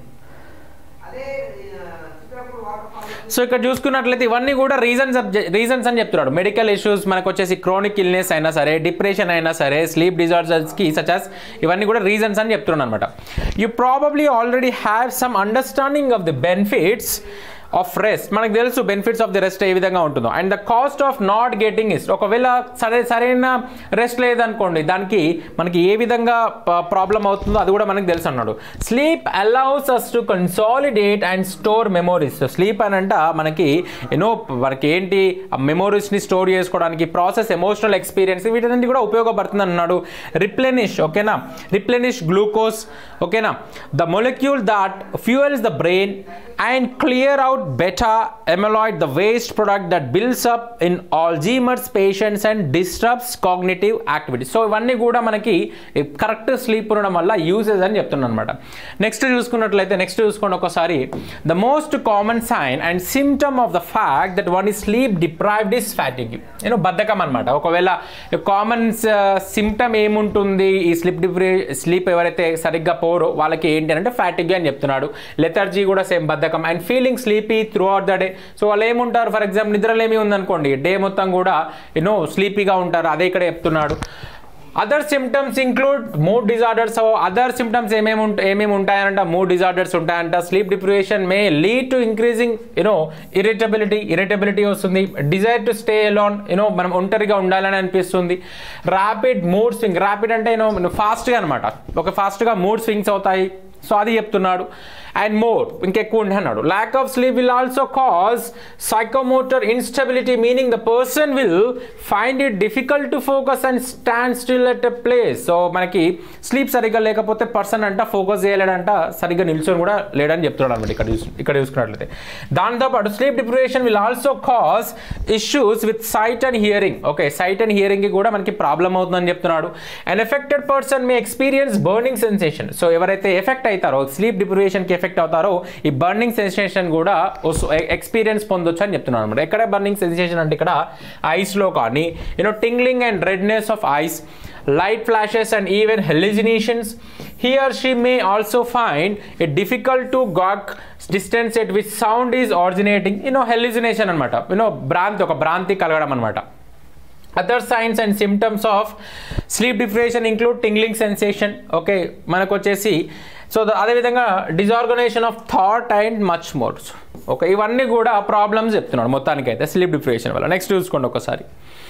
అదే చిత్రపూర్ వాటర్ ఫాల్ సో ఇక్కడ చూసుకున్నట్లయితే ఇవన్నీ కూడా రీజన్స్ రీజన్స్ అని చెప్తున్నాడు మెడికల్ ఇష్యూస్ మనకు వచ్చేసి క్రోనిక్ ఇల్నెస్ అయినా సరే డిప్రెషన్ అయినా సరే స్లీప్ డిజార్డర్స్కి సచాస్ ఇవన్నీ కూడా రీజన్స్ అని చెప్తున్నాను అనమాట you probably already have some understanding of the benefits of rest మనకు తెలుసు బెనిఫిట్స్ ఆఫ్ ది రెస్ట్ ఏ విధంగా ఉంటుందో and the cost of not getting is ఒకవేళ సరే సరైన రెస్ట్ లేదనుకోండి దానికి మనకి ఏ విధంగా ప్రాబ్లం అవుతుందో అది కూడా మనకు తెలుసు అన్నాడు sleep allows us to consolidate and store memories sleep అని అంట మనకి యూనో మనకి ఏంటి మెమోరీస్ని స్టోర్ చేసుకోవడానికి ప్రాసెస్ ఎమోషనల్ ఎక్స్పీరియన్స్ వీటన్నిటి కూడా ఉపయోగపడుతుంది అన్నాడు రిప్లెనిష్ ఓకేనా రిప్లెనిష్ గ్లూకోజ్ ఓకేనా the molecule that fuels the brain and clear out beta amyloid, the waste product that builds up in Alzheimer's patients and disrupts cognitive activity. So ఇవన్నీ కూడా మనకి correct sleep ఉండడం వల్ల యూజెస్ అని చెప్తున్నాను అనమాట నెక్స్ట్ చూసుకున్నట్లయితే నెక్స్ట్ చూసుకోండి ఒకసారి the most common sign and symptom of the fact that one is sleep deprived is fatigue నేను బద్ధకం అనమాట ఒకవేళ కామన్ సిమ్టమ్ ఏముంటుంది ఈ స్లీప్ డిప్రి స్లీప్ ఎవరైతే సరిగ్గా పోరో వాళ్ళకి ఏంటి అంటే ఫ్యాటిక్ అని చెప్తున్నాడు లెథర్జీ కూడా సేమ్ బద్ధకం and feeling sleepy throughout the day so వాళ్ళు ఏముంటారు ఫర్ ఎగ్జాంపుల్ నిద్రలేమి ఉందనుకోండి డే మొత్తం కూడా యూనో స్లీపీగా ఉంటారు అదే ఇక్కడ చెప్తున్నాడు other symptoms include mood disorders so other symptoms ఏమేమి ఉంటా ఏమేమి ఉంటాయంట మూడ్ డిజార్డర్స్ ఉంటాయంట sleep deprivation may lead to increasing you know irritability irritability వస్తుంది desire to stay alone you know మనం ఒంటరిగా ఉండాలని అనిపిస్తుంది ర్యాపిడ్ మూడ్ స్వింగ్ ర్యాపిడ్ అంటే యూనో ఫాస్ట్గా అనమాట ఒక ఫాస్ట్గా మూడ్ స్వింగ్స్ అవుతాయి సో అది చెప్తున్నాడు అండ్ మోర్ ఇంకెక్కువ ఉండే అన్నాడు lack of sleep will also cause psychomotor instability meaning the person will find it difficult to focus and stand still at a place so మనకి స్లీప్ సరిగ్గా లేకపోతే పర్సన్ అంట ఫోకస్ చేయలేడంట సరిగ్గా నిల్చొని కూడా లేడని చెప్తున్నాడు అనమాట ఇక్కడ చూసు ఇక్కడ చూసుకున్నట్లయితే దాంతోపాటు sleep deprivation will also cause issues with sight and hearing okay sight and hearing కూడా మనకి ప్రాబ్లం అవుతుందని చెప్తున్నాడు and affected person may experience burning sensation so ఎవరైతే ఎఫెక్ట్ అవుతారో స్లీప్ డిప్రివేషన్కి ఎఫెక్ట్ అవుతారో ఈ బర్నింగ్ సెన్సేషన్ కూడా ఎక్స్పీరియన్స్ పొందొచ్చు అని చెప్తున్నాను అనమాట ఎక్కడ బర్నింగ్ సెన్సేషన్ అంటే ఇక్కడ ఐస్లో కానీ you know tingling and redness of eyes light flashes and even hallucinations he or she may also find it difficult to gauge distance at which sound is originating you know hallucination అనమాట you know భ్రాంతి ఒక భ్రాంతి కలగడం అనమాట other signs and symptoms of sleep depression include tingling sensation okay మనకు వచ్చేసి so అదేవిధంగా disorganisation of thought and much more okay ఇవన్నీ కూడా ప్రాబ్లమ్స్ చెప్తున్నాడు మొత్తానికైతే స్లీప్ డిప్రెషన్ వల్ల నెక్స్ట్ చూసుకోండి ఒకసారి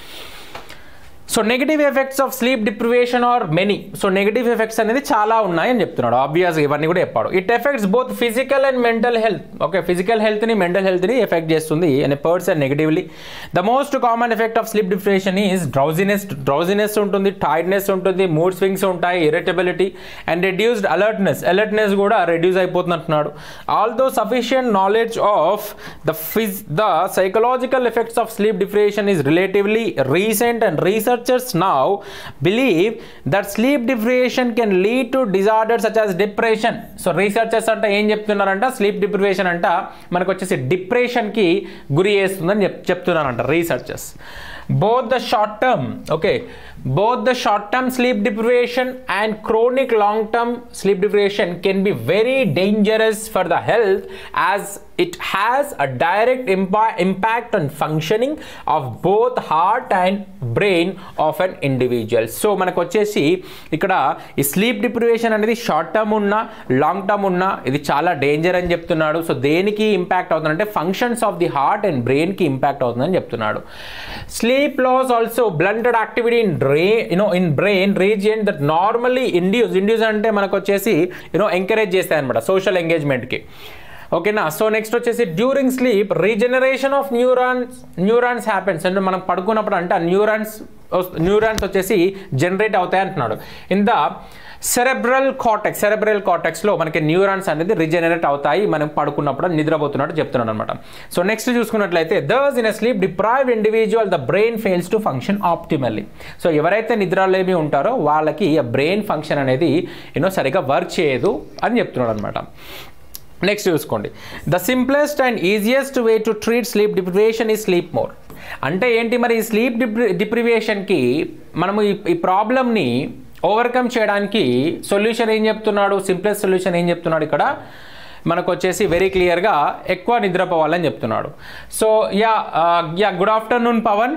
so negative effects of sleep deprivation are many so negative effects అనేది చాలా ఉన్నాయి అని చెప్తున్నాడు ఆబ్వియస్గా ఇవన్నీ కూడా చెప్పాడు it affects both physical and mental health okay physical హెల్త్ని మెంటల్ హెల్త్ని ఎఫెక్ట్ చేస్తుంది and person negatively the most common effect of sleep deprivation is drowsiness drowsiness ఉంటుంది టైర్డ్నెస్ ఉంటుంది మూడ్ స్వింగ్స్ ఉంటాయి irritability and reduced alertness alertness కూడా reduce అయిపోతుంది అంటున్నాడు although sufficient knowledge of the ఫిజ్ the psychological effects of sleep deprivation is relatively recent and research researchers now believe that sleep deprivation can lead to disorders such as depression so researchers అంటే ఏం చెప్తున్నారంట sleep deprivation అంట మనకు వచ్చేసి డిప్రెషన్కి గురి చేస్తుందని చెప్ చెప్తున్నారంట researchers both the short term okay both the short term sleep deprivation and chronic long term sleep deprivation can be very dangerous for the health as it has a direct impa- impact on functioning of both heart and brain of an individual so మనకు వచ్చేసి ఇక్కడ ఈ sleep deprivation అనేది short term ఉన్నా long term ఉన్నా ఇది చాలా danger అని చెప్తున్నాడు సో దేనికి ఇంపాక్ట్ అవుతుందంటే functions of the heart and బ్రెయిన్కి ఇంపాక్ట్ అవుతుందని చెప్తున్నాడు sleep loss also blunted activity in ray you know in brain region that normally induce induce అంటే మనకు వచ్చేసి యూనో ఎంకరేజ్ చేస్తాయి అనమాట సోషల్ ఎంగేజ్మెంట్కి ఓకేనా సో నెక్స్ట్ వచ్చేసి during sleep regeneration of neurons neurons happens అంటే మనం పడుకున్నప్పుడు అంటే ఆ న్యూరాన్స్ న్యూరాన్స్ వచ్చేసి జనరేట్ అవుతాయి అంటున్నాడు in the cerebral cortex cerebral కాటెక్స్లో మనకి న్యూరాన్స్ అనేది రిజనరేట్ అవుతాయి మనం పడుకున్నప్పుడు నిద్రపోతున్నట్టు చెప్తున్నాడు అనమాట సో నెక్స్ట్ చూసుకున్నట్లయితే దర్స్ in a sleep deprive individual the brain fails to function optimally so ఎవరైతే నిద్రలేమి ఉంటారో వాళ్ళకి ఆ బ్రెయిన్ ఫంక్షన్ అనేది యూనో సరిగా వర్క్ చేయదు అని చెప్తున్నాడు అనమాట నెక్స్ట్ చూసుకోండి the simplest and easiest way to treat sleep deprivation ఈ స్లీప్ మోర్ అంటే ఏంటి మరి ఈ స్లీప్ డిప్రి డిప్రివేషన్కి మనము ఈ ఈ ప్రాబ్లమ్ని ఓవర్కమ్ చేయడానికి సొల్యూషన్ ఏం చెప్తున్నాడు సింప్లెస్ట్ సొల్యూషన్ ఏం చెప్తున్నాడు ఇక్కడ మనకు వచ్చేసి వెరీ క్లియర్గా ఎక్కువ నిద్రపోవాలని చెప్తున్నాడు so yeah yeah good afternoon Pavan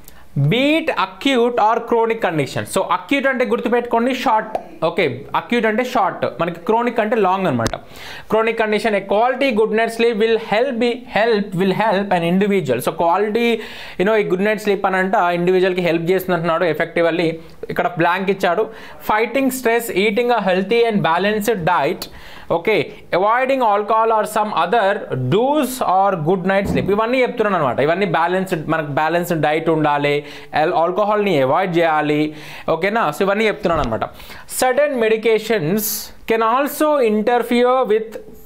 beat acute or chronic condition so acute అంటే గుర్తుపెట్టుకోండి షార్ట్ ఓకే అక్యూట్ అంటే షార్ట్ మనకి క్రోనిక్ అంటే లాంగ్ అనమాట chronic condition a quality good night sleep will help be help will help and individual so quality you know ఈ good night sleep అని అంట ఇండివిజువల్కి help చేస్తుంది అంటున్నాడు ఎఫెక్టివ్లీ ఇక్కడ బ్లాంక్ ఇచ్చాడు fighting stress eating a healthy and balanced diet okay avoiding alcohol or some other does or good night sleep ఇవన్నీ చెప్తున్నాను అనమాట ఇవన్నీ బ్యాలెన్స్డ్ మనకు బ్యాలెన్స్డ్ డైట్ ఉండాలి ఆల్కహాల్ని అవాయిడ్ చేయాలి ఓకేనా సో ఇవన్నీ చెప్తున్నాను అనమాట sudden medications can also interfere with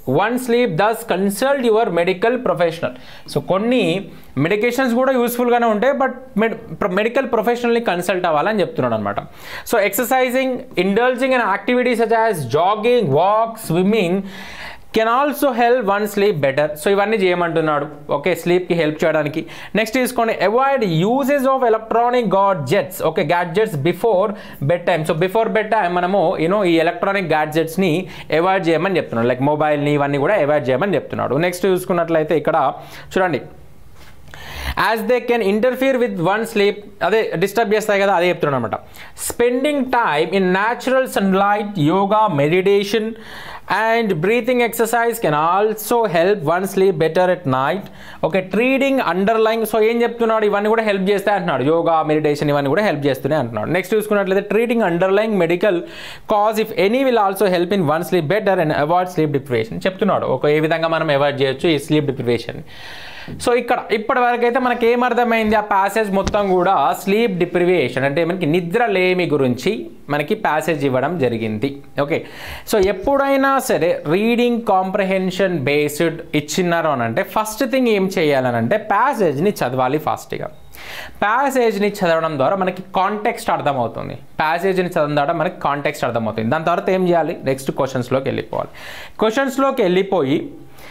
one sleep thus consult your medical professional so కొన్ని మెడికేషన్స్ కూడా యూస్ఫుల్గానే ఉంటాయి బట్ మెడికల్ ప్రొఫెషనల్ని కన్సల్ట్ అవ్వాలని చెప్తున్నాడు అనమాట so exercising indulging and activities such as jogging walk swimming can also help one sleep better so ఇవన్నీ చేయమంటున్నాడు okay స్లీప్కి హెల్ప్ చేయడానికి నెక్స్ట్ తీసుకోండి avoid uses of electronic gadgets okay gadgets before bed time so before bed time మనము you know ఈ electronic గ్యాడ్జెట్స్ని avoid చేయమని చెప్తున్నాడు లైక్ మొబైల్ని ఇవన్నీ కూడా అవాయిడ్ చేయమని చెప్తున్నాడు నెక్స్ట్ చూసుకున్నట్లయితే ఇక్కడ చూడండి as they can interfere with one sleep అదే డిస్టర్బ్ చేస్తాయి కదా అదే చెప్తున్నాను అనమాట spending time in natural sunlight yoga meditation and breathing exercise can also help one sleep better at night okay treating underline so ఏం చెప్తున్నాడు ఇవన్నీ కూడా హెల్ప్ చేస్తాయి అంటున్నాడు యోగా మెడిటేషన్ ఇవన్నీ కూడా హెల్ప్ చేస్తున్నాయి అంటున్నాడు నెక్స్ట్ చూసుకున్నట్లయితే treating underline medical cause if any will also help in one sleep better and avoid sleep deprivation చెప్తున్నాడు ఒక ఏ విధంగా మనం అవాయిడ్ చేయొచ్చు ఈ స్లీప్ డిప్రివేషన్ సో ఇక్కడ ఇప్పటి వరకు అయితే మనకి ఏమర్థమైంది ఆ ప్యాసేజ్ మొత్తం కూడా స్లీప్ డిప్రివేషన్ అంటే మనకి నిద్ర లేమి గురించి మనకి ప్యాసేజ్ ఇవ్వడం జరిగింది ఓకే సో ఎప్పుడైనా సరే రీడింగ్ కాంప్రహెన్షన్ బేస్డ్ ఇచ్చినారు అని అంటే ఫస్ట్ థింగ్ ఏం చేయాలని అంటే ప్యాసేజ్ని చదవాలి ఫాస్ట్గా ప్యాసేజ్ని చదవడం ద్వారా మనకి కాంటెక్స్ట్ అర్థమవుతుంది ప్యాసేజ్ని చదవడం ద్వారా మనకి కాంటెక్స్ట్ అర్థమవుతుంది దాని తర్వాత ఏం చేయాలి నెక్స్ట్ క్వశ్చన్స్లోకి వెళ్ళిపోవాలి క్వశ్చన్స్లోకి వెళ్ళిపోయి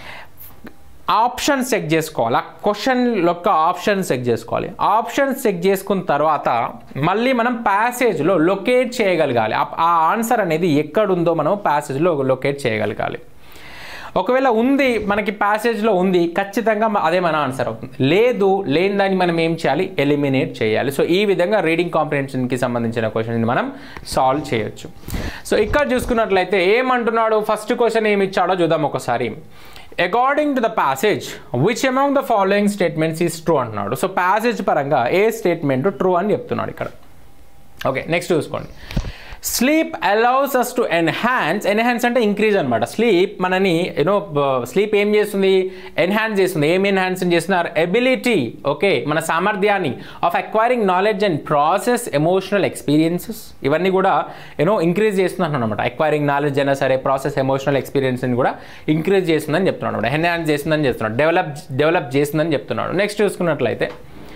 ఆప్షన్ చెక్ చేసుకోవాలి ఆ క్వశ్చన్ యొక్క ఆప్షన్ చెక్ చేసుకోవాలి ఆప్షన్ చెక్ చేసుకున్న తర్వాత మళ్ళీ మనం ప్యాసేజ్లో లొకేట్ చేయగలగాలి ఆ- ఆ ఆన్సర్ అనేది ఎక్కడుందో మనం ప్యాసేజ్లో లొకేట్ చేయగలగాలి ఒకవేళ ఉంది మనకి ప్యాసేజ్లో ఉంది ఖచ్చితంగా మ- అదే మన ఆన్సర్ అవుతుంది లేదు లేని దాన్ని మనం ఏం చేయాలి ఎలిమినేట్ చేయాలి సో ఈ విధంగా రీడింగ్ కాంప్రిహెన్షన్కి సంబంధించిన క్వశ్చన్ని మనం సాల్వ్ చేయొచ్చు సో ఇక్కడ చూసుకున్నట్లయితే ఏమంటున్నాడు ఫస్ట్ క్వశ్చన్ ఏమి ఇచ్చాడో చూద్దాం ఒకసారి according to the passage which among the following statements is true అంటున్నాడు సో ప్యాసేజ్ పరంగా ఏ స్టేట్మెంట్ ట్రూ అని చెప్తున్నాడు ఇక్కడ ఓకే నెక్స్ట్ చూసుకోండి sleep allows us to enhance enhance అంటే ఇంక్రీజ్ అనమాట స్లీప్ మనని యూనో స్లీప్ ఏం చేస్తుంది ఎన్హాన్స్ చేస్తుంది ఏం ఎన్హాన్స్ చేస్తున్నారు ఎబిలిటీ ఓకే మన సామర్థ్యాన్ని of acquiring knowledge and process emotional experiences ఇవన్నీ కూడా యూనో ఇంక్రీజ్ చేస్తున్నాను అనమాట అక్వైరింగ్ నాలెడ్జ్ అయినా సరే ప్రాసెస్ ఎమోషనల్ ఎక్స్పీరియన్స్ని కూడా ఇంక్రీజ్ చేస్తుందని చెప్తున్నాడు అనమాట ఎన్హాన్స్ చేస్తుందని చెప్తున్నాడు డెవలప్ డెవలప్ చేస్తుందని చెప్తున్నాడు నెక్స్ట్ చూసుకున్నట్లయితే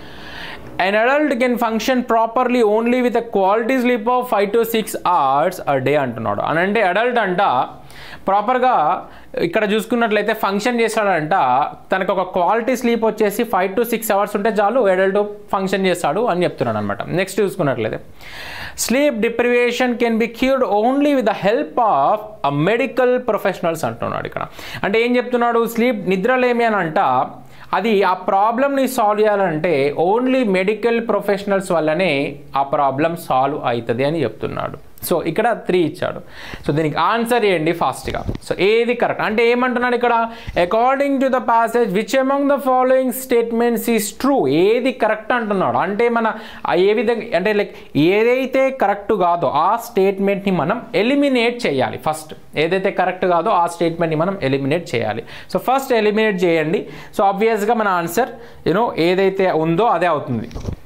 An adult can function properly only with a quality sleep of five to six hours a day అంటున్నాడు అని అంటే అడల్ట్ అంట ప్రాపర్గా ఇక్కడ చూసుకున్నట్లయితే ఫంక్షన్ చేస్తాడంట తనకు ఒక క్వాలిటీ స్లీప్ వచ్చేసి ఫైవ్ టు సిక్స్ అవర్స్ ఉంటే చాలు అడల్ట్ ఫంక్షన్ చేస్తాడు అని చెప్తున్నాడు అనమాట నెక్స్ట్ చూసుకున్నట్లయితే sleep deprivation can be cured only with the help of a medical professionals అంటున్నాడు ఇక్కడ అంటే ఏం చెప్తున్నాడు స్లీప్ నిద్రలేమి అని అంట అది ఆ ప్రాబ్లమ్ని సాల్వ్ చేయాలంటే ఓన్లీ మెడికల్ ప్రొఫెషనల్స్ వల్లనే ఆ ప్రాబ్లం సాల్వ్ అవుతుంది అని చెప్తున్నాడు సో ఇక్కడ త్రీ ఇచ్చాడు సో దీనికి ఆన్సర్ చేయండి ఫాస్ట్గా సో ఏది కరెక్ట్ అంటే ఏమంటున్నాడు ఇక్కడ according to the passage which among the following statements is true ఏది కరెక్ట్ అంటున్నాడు అంటే మన ఆ ఏ విధంగా అంటే లైక్ ఏదైతే కరెక్ట్ కాదో ఆ స్టేట్మెంట్ని మనం ఎలిమినేట్ చేయాలి ఫస్ట్ ఏదైతే కరెక్ట్ కాదో ఆ స్టేట్మెంట్ని మనం ఎలిమినేట్ చేయాలి సో ఫస్ట్ ఎలిమినేట్ చేయండి సో ఆబ్వియస్గా మన ఆన్సర్ యూనో ఏదైతే ఉందో అదే అవుతుంది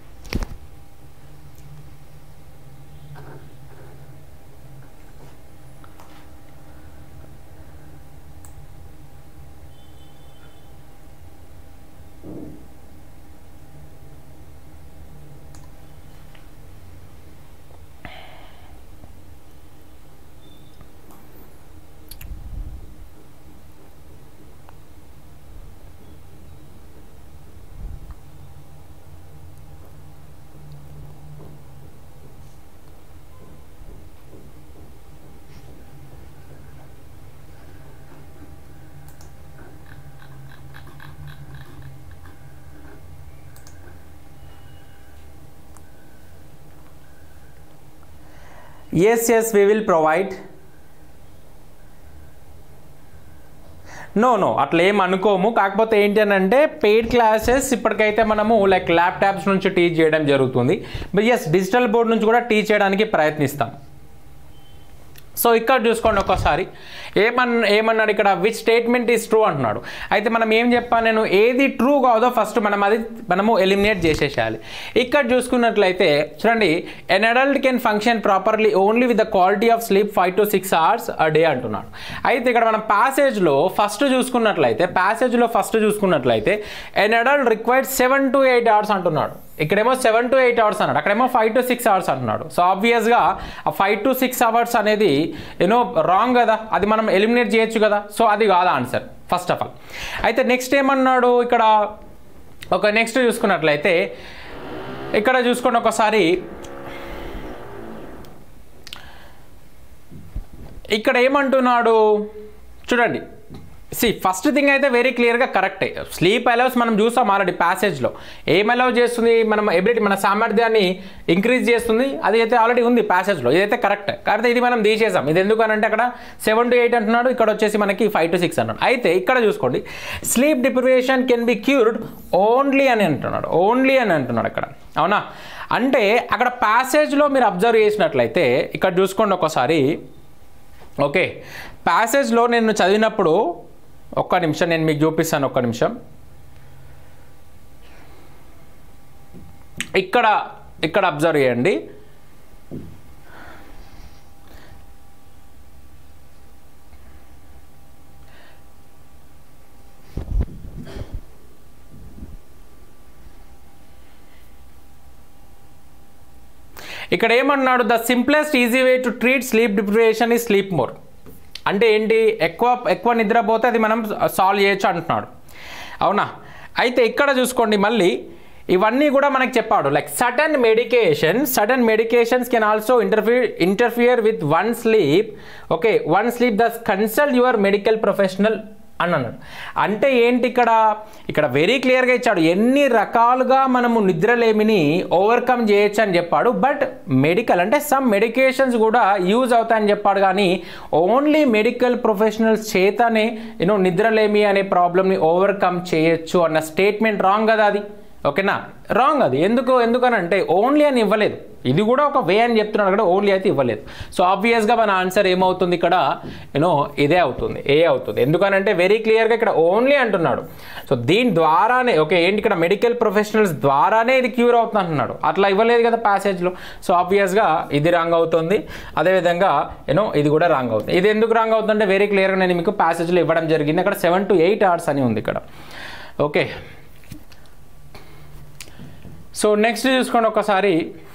yes yes we will provide no no అట్లా ఏం అనుకోము కాకపోతే ఏంటి అని అంటే పెయిడ్ క్లాసెస్ ఇప్పటికైతే మనము లైక్ ల్యాప్టాప్స్ నుంచి టీచ్ చేయడం జరుగుతుంది బట్ ఎస్ డిజిటల్ బోర్డ్ నుంచి కూడా టీచ్ చేయడానికి ప్రయత్నిస్తాం సో ఇక్కడ చూసుకోండి ఒకసారి ఏమన్ ఏమన్నాడు ఇక్కడ విచ్ స్టేట్మెంట్ ఈస్ ట్రూ అంటున్నాడు అయితే మనం ఏం చెప్పాను నేను ఏది ట్రూ కాదో ఫస్ట్ మనం అది మనము ఎలిమినేట్ చేసేసేయాలి ఇక్కడ చూసుకున్నట్లయితే చూడండి an adult can function properly only with the quality of sleep five to six hours a day అంటున్నాడు అయితే ఇక్కడ మనం ప్యాసేజ్లో ఫస్ట్ చూసుకున్నట్లయితే ప్యాసేజ్లో ఫస్ట్ చూసుకున్నట్లయితే an adult required seven to eight hours అంటున్నాడు ఇక్కడేమో సెవెన్ టు ఎయిట్ అవర్స్ అన్నాడు అక్కడేమో ఫైవ్ టు సిక్స్ అవర్స్ అంటున్నాడు సో ఆబ్వియస్గా ఆ ఫైవ్ టు సిక్స్ అవర్స్ అనేది యూనో రాంగ్ కదా అది మనం ఎలిమినేట్ చేయొచ్చు కదా సో అది కాదా ఆన్సర్ ఫస్ట్ ఆఫ్ ఆల్ అయితే నెక్స్ట్ ఏమన్నాడు ఇక్కడ ఒక నెక్స్ట్ చూసుకున్నట్లయితే ఇక్కడ చూసుకోండి ఒకసారి ఇక్కడ ఏమంటున్నాడు చూడండి సి ఫస్ట్ థింగ్ అయితే వెరీ క్లియర్గా కరెక్టే స్లీప్ అలౌస్ మనం చూసాం ఆల్రెడీ ప్యాసేజ్లో ఏం అలౌ చేస్తుంది మనం ఎబిలిటీ మన సామర్థ్యాన్ని ఇంక్రీజ్ చేస్తుంది అది అయితే ఆల్రెడీ ఉంది ప్యాసేజ్లో ఇదైతే కరెక్ట్ కాకపోతే ఇది మనం తీసేసాం ఇది ఎందుకనంటే అక్కడ సెవెన్ టు ఎయిట్ అంటున్నాడు ఇక్కడ వచ్చేసి మనకి ఫైవ్ టు సిక్స్ అన్నాడు అయితే ఇక్కడ చూసుకోండి sleep deprivation can be cured only అని అంటున్నాడు ఓన్లీ అని అంటున్నాడు ఇక్కడ అవునా అంటే అక్కడ ప్యాసేజ్లో మీరు అబ్జర్వ్ చేసినట్లయితే ఇక్కడ చూసుకోండి ఒకసారి ఓకే ప్యాసేజ్లో నేను చదివినప్పుడు ఒక్క నిమిషం నేను మీకు చూపిస్తాను ఒక్క నిమిషం ఇక్కడ ఇక్కడ అబ్జర్వ్ చేయండి ఇక్కడ ఏమన్నాడు the simplest easy way to treat sleep deprivation ఈ స్లీప్ మోర్ అంటే ఏంటి ఎక్కువ ఎక్కువ నిద్రపోతే అది మనం సాల్వ్ చేయొచ్చు అంటున్నాడు అవునా అయితే ఇక్కడ చూసుకోండి మళ్ళీ ఇవన్నీ కూడా మనకు చెప్పాడు like sudden medication sudden medications can also interfere interfere with one sleep okay one sleep thus consult your medical professional అని అన్నాడు అంటే ఏంటి ఇక్కడ ఇక్కడ వెరీ క్లియర్గా ఇచ్చాడు ఎన్ని రకాలుగా మనము నిద్రలేమిని ఓవర్కమ్ చేయొచ్చు అని చెప్పాడు బట్ మెడికల్ అంటే సమ్ మెడికేషన్స్ కూడా యూజ్ అవుతాయని చెప్పాడు కానీ ఓన్లీ మెడికల్ ప్రొఫెషనల్స్ చేతనే యూనో నిద్రలేమి అనే ప్రాబ్లమ్ని ఓవర్కమ్ చేయొచ్చు అన్న స్టేట్మెంట్ రాంగ్ కదా అది ఓకేనా రాంగ్ అది ఎందుకు ఎందుకనంటే ఓన్లీ అని ఇవ్వలేదు ఇది కూడా ఒక వే అని చెప్తున్నాడు ఇక్కడ ఓన్లీ అయితే ఇవ్వలేదు సో ఆబ్వియస్గా మన ఆన్సర్ ఏమవుతుంది ఇక్కడ యూనో ఇదే అవుతుంది ఏ అవుతుంది ఎందుకనంటే వెరీ క్లియర్గా ఇక్కడ ఓన్లీ అంటున్నాడు సో దీని ద్వారానే ఓకే ఏంటి ఇక్కడ మెడికల్ ప్రొఫెషనల్స్ ద్వారానే ఇది క్యూర్ అవుతుంది అంటున్నాడు అట్లా ఇవ్వలేదు కదా ప్యాసేజ్లో సో ఆబ్వియస్గా ఇది రాంగ్ అవుతుంది అదేవిధంగా యూనో ఇది కూడా రాంగ్ అవుతుంది ఇది ఎందుకు రాంగ్ అవుతుందంటే వెరీ క్లియర్గా నేను మీకు ప్యాసేజ్లో ఇవ్వడం జరిగింది అక్కడ సెవెన్ టు ఎయిట్ అవర్స్ అని ఉంది ఇక్కడ ఓకే సో నెక్స్ట్ చూసుకోండి ఒకసారి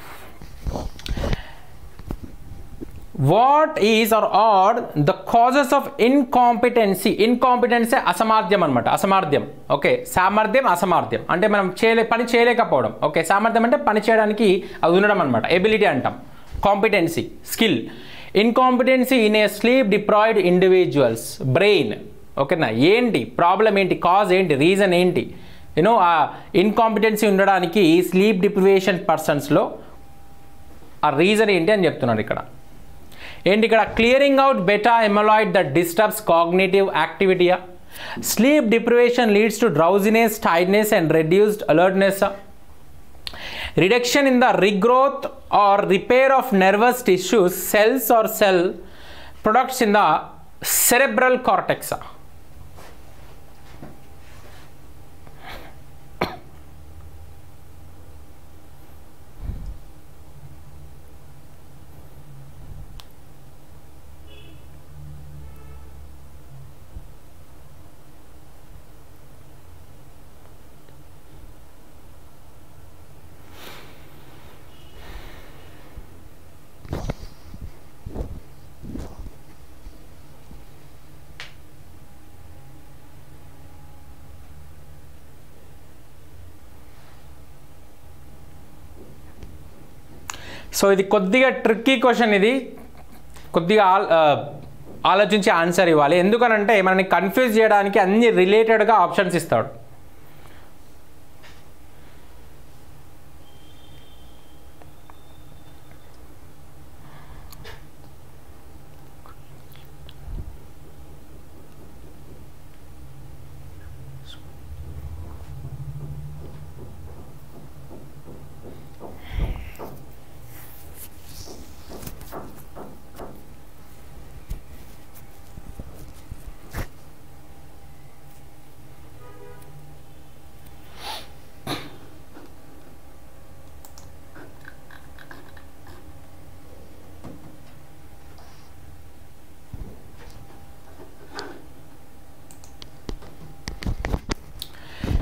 what is are are the causes of incompetency incompetency అసమార్థ్యం అనమాట అసమార్థ్యం ఓకే సామర్థ్యం అసమార్థ్యం అంటే మనం చేయలే పని చేయలేకపోవడం ఓకే సామర్థ్యం అంటే పని చేయడానికి అది ఉండడం అనమాట ఎబిలిటీ అంటాం competency skill incompetency in a sleep deprived individuals brain ఓకేనా ఏంటి ప్రాబ్లం ఏంటి కాజ్ ఏంటి రీజన్ ఏంటి యూనో ఆ ఇన్కాంపిటెన్సీ ఉండడానికి స్లీప్ డిప్రివేషన్ పర్సన్స్లో ఆ రీజన్ ఏంటి అని చెప్తున్నాడు ఇక్కడ ఏంటి ఇక్కడ clearing out beta amyloid that disturbs cognitive యాక్టివిటీయా sleep deprivation leads to drowsiness tiredness and reduced alertness reduction in the regrowth or repair of nervous tissues cells or cell products in the cerebral కార్టెక్సా so ఇది కొద్దిగా tricky question ఇది కొద్దిగా all ఆ, ఆలోచించి answer ఇవ్వాలి ఎందుకనంటే మనని కన్ఫ్యూజ్ చేయడానికి అన్ని రిలేటెడ్గా ఆప్షన్స్ ఇస్తాడు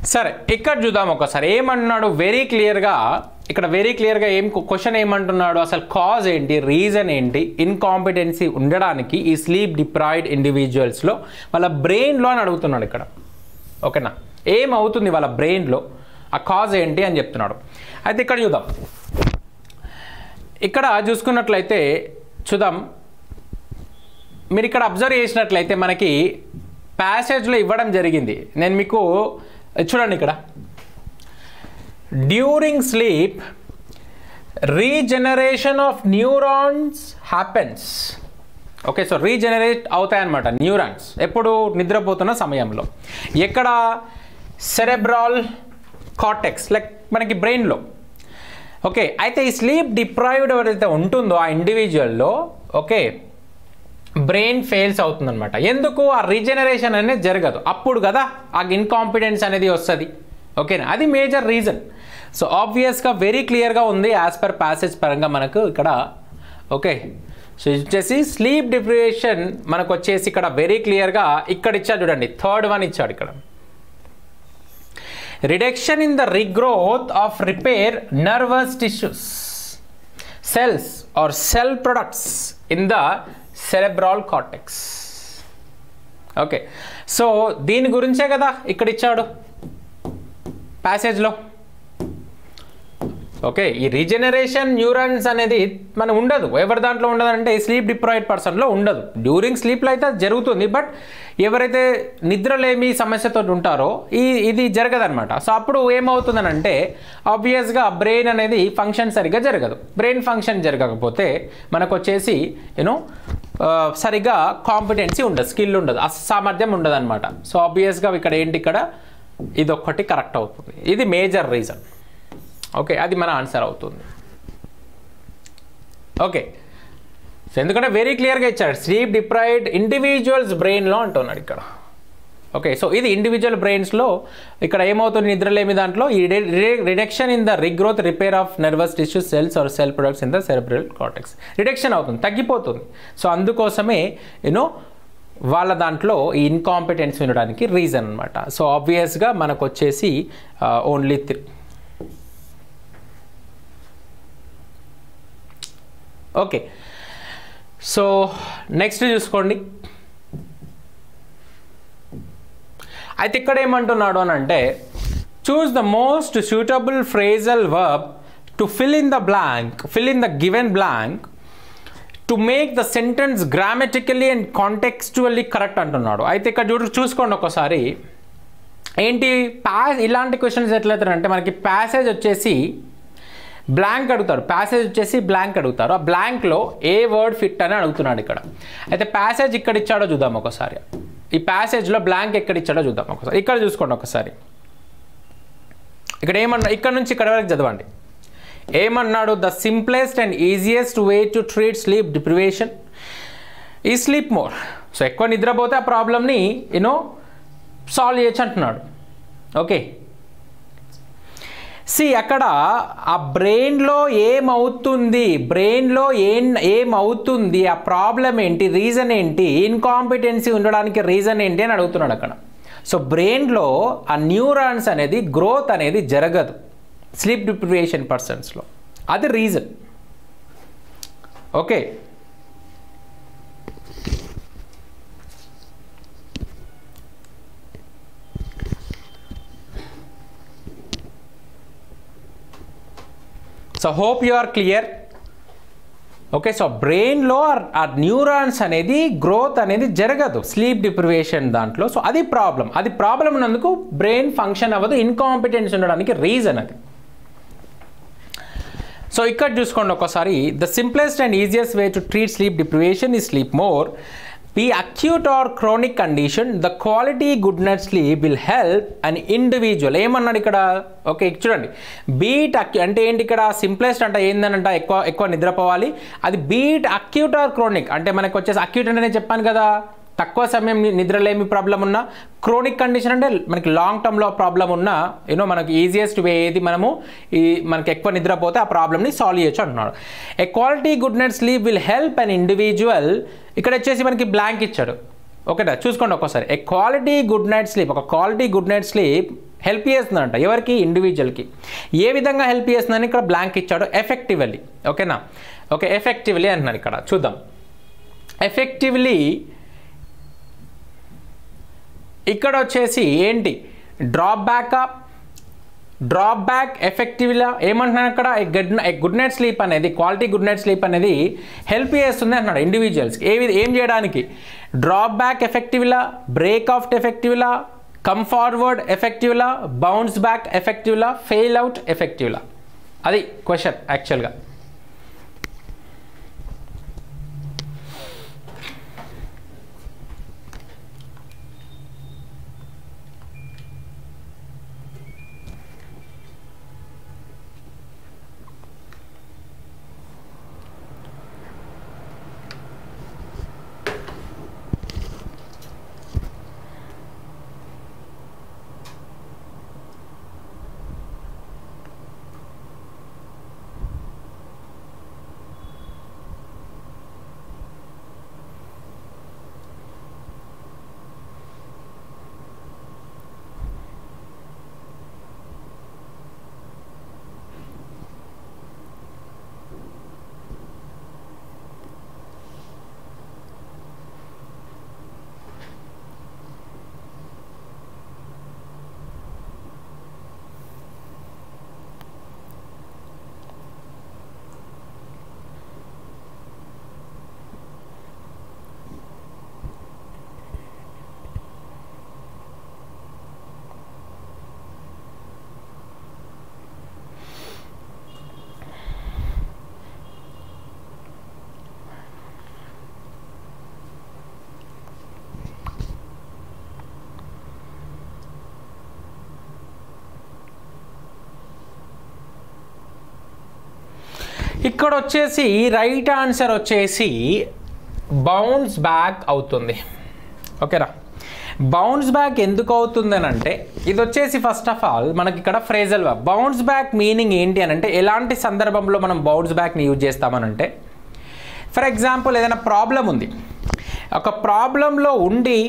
సరే ఇక్కడ చూద్దాం ఒకసారి ఏమంటున్నాడు వెరీ క్లియర్గా ఇక్కడ వెరీ క్లియర్గా ఏం క్వశ్చన్ ఏమంటున్నాడు అసలు కాజ్ ఏంటి రీజన్ ఏంటి ఇన్కాంపిటెన్సీ ఉండడానికి ఈ స్లీప్ డిప్రాయిడ్ ఇండివిజువల్స్లో వాళ్ళ బ్రెయిన్లో అని అడుగుతున్నాడు ఇక్కడ ఓకేనా ఏమవుతుంది వాళ్ళ బ్రెయిన్లో ఆ కాజ్ ఏంటి అని చెప్తున్నాడు అయితే ఇక్కడ చూద్దాం ఇక్కడ చూసుకున్నట్లయితే చూద్దాం మీరు ఇక్కడ అబ్జర్వ్ చేసినట్లయితే మనకి ప్యాసేజ్లో ఇవ్వడం జరిగింది నేను మీకు చూడండి ఇక్కడ during sleep regeneration of neurons happens okay so regenerate అవుతాయన్నమాట న్యూరాన్స్ ఎప్పుడు నిద్రపోతున్న సమయంలో ఎక్కడ సెరెబ్రాల్ కార్టెక్స్ లైక్ మనకి బ్రెయిన్లో ఓకే అయితే ఈ స్లీప్ డిప్రైవ్డ్ ఎవరైతే ఉంటుందో ఆ ఇండివిజువల్లో ఓకే బ్రెయిన్ ఫెయిల్స్ అవుతుందన్నమాట ఎందుకు ఆ రీజనరేషన్ అనేది జరగదు అప్పుడు కదా ఆ ఇన్కాంపిడెన్స్ అనేది వస్తుంది ఓకేనా అది మేజర్ రీజన్ సో ఆబ్వియస్గా వెరీ క్లియర్గా ఉంది యాజ్ పర్ ప్యాసేజ్ పరంగా మనకు ఇక్కడ ఓకే సో ఇది వచ్చేసి స్లీప్ డిప్రివేషన్ మనకు వచ్చేసి ఇక్కడ వెరీ క్లియర్గా ఇక్కడ ఇచ్చాడు చూడండి థర్డ్ వన్ ఇచ్చాడు ఇక్కడ reduction in the regrowth of repair nervous tissues cells or cell products in the cerebral cortex okay so దీని గురించే కదా ఇక్కడ ఇచ్చాడు ప్యాసేజ్లో ఓకే ఈ రీజనరేషన్ న్యూరాన్స్ అనేది మన ఉండదు ఎవరి దాంట్లో ఉండదంటే స్లీప్ డిప్రాయిడ్ పర్సన్లో ఉండదు డ్యూరింగ్ స్లీప్లో అయితే అది జరుగుతుంది బట్ ఎవరైతే నిద్రలేమి సమస్యతో ఉంటారో ఈ ఇది జరగదనమాట సో అప్పుడు ఏమవుతుందనంటే ఆబ్వియస్గా బ్రెయిన్ అనేది ఫంక్షన్ సరిగ్గా జరగదు బ్రెయిన్ ఫంక్షన్ జరగకపోతే మనకు వచ్చేసి యూనో సరిగ్గా కాంపిటెన్సీ ఉండదు స్కిల్ ఉండదు అసామర్థ్యం ఉండదు అనమాట సో ఆబ్వియస్గా ఇక్కడ ఏంటి ఇక్కడ ఇది ఒక్కటి కరెక్ట్ అవుతుంది ఇది మేజర్ రీజన్ ఓకే అది మన ఆన్సర్ అవుతుంది ఓకే సో ఎందుకంటే వెరీ క్లియర్గా ఇచ్చాడు స్లీప్ డిప్రైడ్ ఇండివిజువల్స్ బ్రెయిన్లో అంటున్నాడు ఇక్కడ ఓకే సో ఇది ఇండివిజువల్ బ్రెయిన్స్లో ఇక్కడ ఏమవుతుంది నిద్రలేమి దాంట్లో ఈ reduction in the regrowth repair of nervous tissues cells or cell products in the cerebral cortex reduction అవుతుంది తగ్గిపోతుంది సో అందుకోసమే యూనో వాళ్ళ దాంట్లో ఈ ఇన్కాంపిటెన్స్ ఉండడానికి రీజన్ అనమాట సో ఆబ్వియస్గా మనకు వచ్చేసి only three okay so next చూసుకోండి అయితే ఇక్కడ ఏమంటున్నాడు అని అంటే choose the most suitable phrasal verb to fill in the blank fill in the given blank to make the sentence grammatically and contextually correct అంటున్నాడు అయితే ఇక్కడ చూడు చూసుకోండి ఒకసారి ఏంటి ప్యా ఇలాంటి క్వశ్చన్స్ ఎట్లయితారంటే మనకి ప్యాసేజ్ వచ్చేసి బ్లాంక్ అడుగుతాడు ప్యాసేజ్ వచ్చేసి బ్లాంక్ అడుగుతారు ఆ బ్లాంక్లో ఏ వర్డ్ ఫిట్ అని అడుగుతున్నాడు ఇక్కడ అయితే ప్యాసేజ్ ఇక్కడ ఇచ్చాడో చూద్దాం ఒకసారి ఈ ప్యాసేజ్లో బ్లాంక్ ఎక్కడ ఇచ్చాడో చూద్దాం ఒకసారి ఇక్కడ చూసుకోండి ఒకసారి ఇక్కడ ఏమన్నా ఇక్కడ నుంచి ఇక్కడ వరకు చదవండి ఏమన్నాడు the simplest and easiest way to treat sleep deprivation ఈ స్లీప్ మోర్ సో ఎక్కువ నిద్రపోతే ఆ ప్రాబ్లమ్ని యూనో సాల్వ్ చేయొచ్చు అంటున్నాడు ఓకే సి అక్కడ ఆ బ్రెయిన్లో ఏమవుతుంది బ్రెయిన్లో ఏం ఏమవుతుంది ఆ ప్రాబ్లం ఏంటి రీజన్ ఏంటి ఇన్కాంపిటెన్సీ ఉండడానికి రీజన్ ఏంటి అని అడుగుతున్నాడు అక్కడ సో బ్రెయిన్లో ఆ న్యూరాన్స్ అనేది గ్రోత్ అనేది జరగదు స్లీప్ డిప్రివేషన్ పర్సన్స్లో అది reason okay so hope you are clear okay so బ్రెయిన్లో ఆ న్యూరాన్స్ అనేది గ్రోత్ అనేది జరగదు స్లీప్ డిప్రివేషన్ దాంట్లో సో అది ప్రాబ్లం అది ప్రాబ్లం ఉన్నందుకు బ్రెయిన్ ఫంక్షన్ అవ్వదు ఇన్కాంపిటెన్స్ ఉండడానికి రీజన్ అది సో ఇక్కడ చూసుకోండి ఒకసారి the simplest and easiest way to treat sleep deprivation ఈ sleep more be acute or chronic condition the quality good night sleep will help and individual ఏమన్నాడు ఇక్కడ ఓకే చూడండి బీట్ అక్యూ అంటే ఏంటి ఇక్కడ సింప్లెస్ట్ అంటే ఏందనంట ఎక్కువ ఎక్కువ నిద్రపోవాలి అది బీట్ అక్యూట్ ఆర్ క్రోనిక్ అంటే మనకు వచ్చేసి అక్యూట్ అంటే నేను చెప్పాను కదా తక్కువ సమయం ని- నిద్రలేమి ప్రాబ్లం ఉన్నా క్రోనిక్ కండిషన్ అంటే మనకి లాంగ్ టర్మ్లో ప్రాబ్లం ఉన్నా యూనో మనకి ఈజియెస్ట్ వే ఏది మనము ఈ మనకి ఎక్కువ నిద్రపోతే ఆ ప్రాబ్లమ్ని సాల్వ్ చేయొచ్చు అంటున్నాడు a quality good night sleep will help an individual ఇక్కడ వచ్చేసి మనకి బ్లాంక్ ఇచ్చాడు ఓకేనా చూసుకోండి ఒక్కసారి a quality good night sleep ఒక quality good night sleep help చేస్తుందంట ఎవరికి ఇండివిజువల్కి ఏ విధంగా హెల్ప్ చేస్తుందని ఇక్కడ బ్లాంక్ ఇచ్చాడు ఎఫెక్టివ్లీ ఓకేనా ఓకే ఎఫెక్టివ్లీ అంటున్నారు ఇక్కడ చూద్దాం ఎఫెక్టివ్లీ ఇక్కడ వచ్చేసి ఏంటి drop back drop back effectively ఏమంటున్నాను అక్కడ గుడ్ గుడ్ నైట్ స్లీప్ అనేది క్వాలిటీ గుడ్ నైట్ స్లీప్ అనేది హెల్ప్ చేస్తుంది అంటున్నాడు ఇండివిజువల్స్కి ఏ విధ- ఏం చేయడానికి drop back effectively break off effectively come forward effectively bounce back effectively fail out effectively అది క్వశ్చన్ యాక్చువల్గా ఇక్కడ వచ్చేసి రైట్ ఆన్సర్ వచ్చేసి బౌన్స్ బ్యాక్ అవుతుంది ఓకేనా బౌన్స్ బ్యాక్ ఎందుకు అవుతుంది అని అంటే ఇది వచ్చేసి ఫస్ట్ ఆఫ్ ఆల్ మనకి ఇక్కడ phrasal verb bounce back meaning ఏంటి అని అంటే ఎలాంటి సందర్భంలో మనం బౌన్స్ బ్యాక్ని యూజ్ చేస్తామనంటే ఫర్ ఎగ్జాంపుల్ ఏదైనా ప్రాబ్లం ఉంది ఒక ప్రాబ్లంలో ఉండి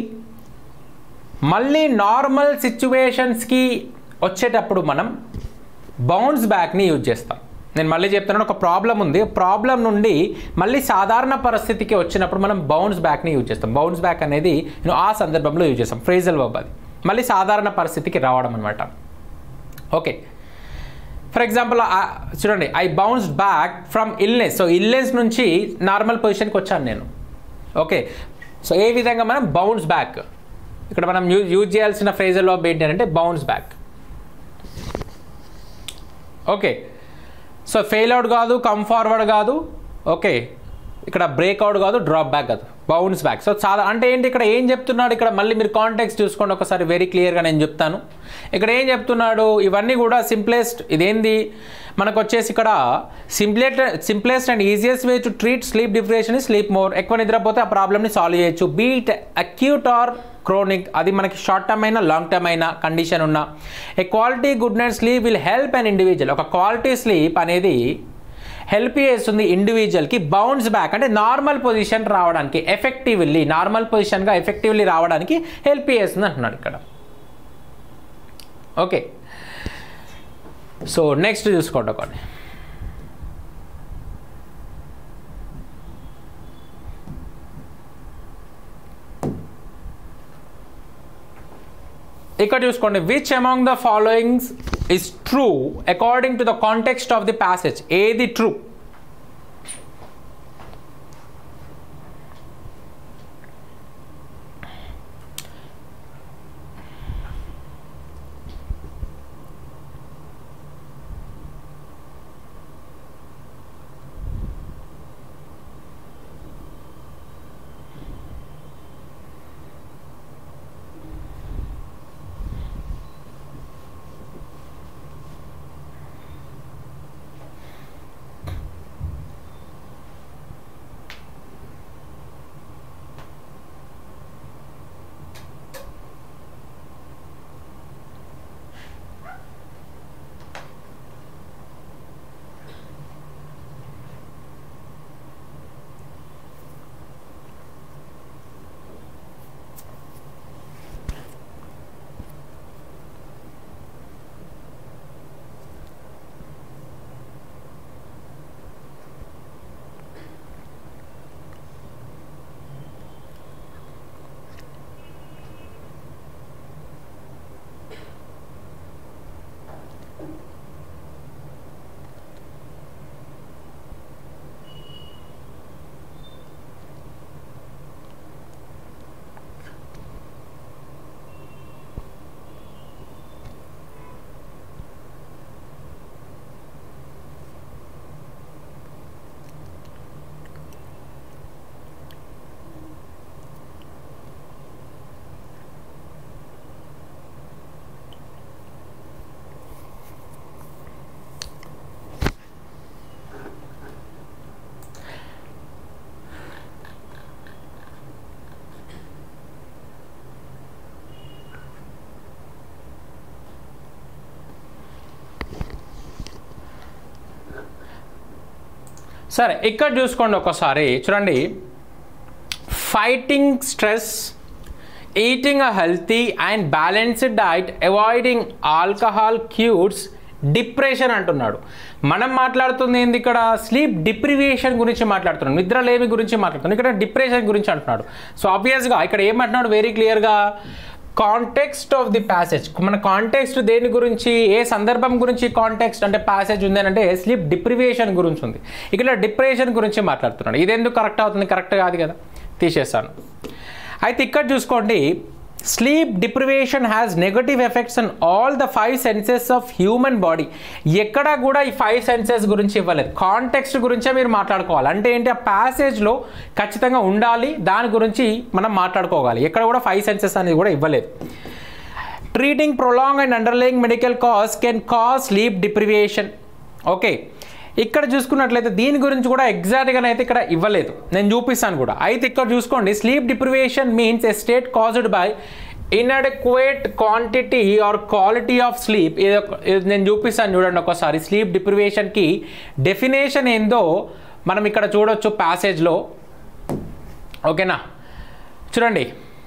మళ్ళీ నార్మల్ సిచ్యువేషన్స్కి వచ్చేటప్పుడు మనం బౌన్స్ బ్యాక్ని యూజ్ చేస్తాం నేను మళ్ళీ చెప్తున్నాను ఒక ప్రాబ్లం ఉంది ప్రాబ్లం నుండి మళ్ళీ సాధారణ పరిస్థితికి వచ్చినప్పుడు మనం బౌన్స్ బ్యాక్ని యూజ్ చేస్తాం బౌన్స్ బ్యాక్ అనేది నేను ఆ సందర్భంలో యూజ్ చేస్తాం ఫ్రేజల్ వర్బ్ అది మళ్ళీ సాధారణ పరిస్థితికి రావడం అనమాట ఓకే ఫర్ ఎగ్జాంపుల్ చూడండి I bounce back from illness so illness నుంచి నార్మల్ పొజిషన్కి వచ్చాను నేను ఓకే సో ఏ విధంగా మనం బౌన్స్ బ్యాక్ ఇక్కడ మనం యూజ్ యూజ్ చేయాల్సిన ఫ్రేజల్ వర్బ్ ఏంటి అంటే bounce back okay so fail out కాదు కమ్ ఫార్వర్డ్ కాదు ఓకే ఇక్కడ బ్రేక్అవుట్ కాదు డ్రాప్ బ్యాక్ కాదు బౌన్స్ బ్యాక్ సో చాలా అంటే ఏంటి ఇక్కడ ఏం చెప్తున్నాడు ఇక్కడ మళ్ళీ మీరు కాంటాక్ట్స్ చూసుకోండి ఒకసారి వెరీ క్లియర్గా నేను చెప్తాను ఇక్కడ ఏం చెప్తున్నాడు ఇవన్నీ కూడా సింప్లెస్ట్ ఇదేంది మనకు వచ్చేసి ఇక్కడ simple simplest and easiest way to treat sleep depression sleep more ఎక్కువ నిద్రపోతే ఆ ప్రాబ్లమ్ని సాల్వ్ చేయొచ్చు బీట్ అక్యూట్ ఆర్ క్రోనిక్ అది మనకి షార్ట్ టర్మ్ అయినా లాంగ్ టర్మ్ అయినా కండిషన్ ఉన్న a quality good night sleep will help an individual ఒక క్వాలిటీ స్లీప్ అనేది హెల్ప్ చేస్తుంది ఇండివిజువల్కి బౌన్స్ బ్యాక్ అంటే నార్మల్ పొజిషన్ రావడానికి ఎఫెక్టివ్లీ నార్మల్ పొజిషన్గా ఎఫెక్టివ్లీ రావడానికి హెల్ప్ చేస్తుంది అంటున్నాడు ఇక్కడ ఓకే సో నెక్స్ట్ చూసుకోండి ఒకటి ఇక్కడ చూసుకోండి which among the followings is true according to the context of the passage ఏది ట్రూ సరే ఇక్కడ చూసుకోండి ఒకసారి చూడండి fighting stress eating a healthy and balanced diet avoiding alcohol cures depression అంటున్నాడు మనం మాట్లాడుతుంది ఏంది ఇక్కడ స్లీప్ డిప్రివేషన్ గురించి మాట్లాడుతున్నాం నిద్రలేమి గురించి మాట్లాడుతున్నాం ఇక్కడ డిప్రెషన్ గురించి అంటున్నాడు సో ఆబ్వియస్గా ఇక్కడ ఏమంటున్నాడు వెరీ క్లియర్గా కాంటెక్స్ట్ ఆఫ్ ది ప్యాసేజ్ మన కాంటెక్స్ట్ దేని గురించి ఏ సందర్భం గురించి కాంటెక్స్ట్ అంటే ప్యాసేజ్ ఉంది అంటే స్లీప్ డిప్రివేషన్ గురించి ఉంది ఇక్కడ డిప్రెషన్ గురించి మాట్లాడుతున్నాడు ఇది ఎందుకు కరెక్ట్ అవుతుంది కరెక్ట్ కాదు కదా తీసేస్తాను అయితే ఇక్కడ చూసుకోండి sleep deprivation has negative effects on all the five senses of human body ఎక్కడా కూడా ఈ ఫైవ్ సెన్సెస్ గురించి ఇవ్వలేదు కాంటెక్స్ట్ గురించే మీరు మాట్లాడుకోవాలి అంటే ఏంటి ఆ ప్యాసేజ్లో ఖచ్చితంగా ఉండాలి దాని గురించి మనం మాట్లాడుకోవాలి ఎక్కడ కూడా ఫైవ్ సెన్సెస్ అనేది కూడా ఇవ్వలేదు treating prolong and underlying medical cause can cause sleep deprivation okay ఇక్కడ చూసుకున్నట్లయితే దీని గురించి కూడా ఎగ్జాక్ట్గా అయితే ఇక్కడ ఇవ్వలేదు నేను చూపిస్తాను కూడా అయితే ఇక్కడ చూసుకోండి sleep deprivation means a state caused by inadequate quantity or quality of sleep ఇది నేను చూపిస్తాను చూడండి ఒకసారి స్లీప్ డిప్రివేషన్కి డెఫినేషన్ ఏందో మనం ఇక్కడ చూడొచ్చు ప్యాసేజ్లో ఓకేనా చూడండి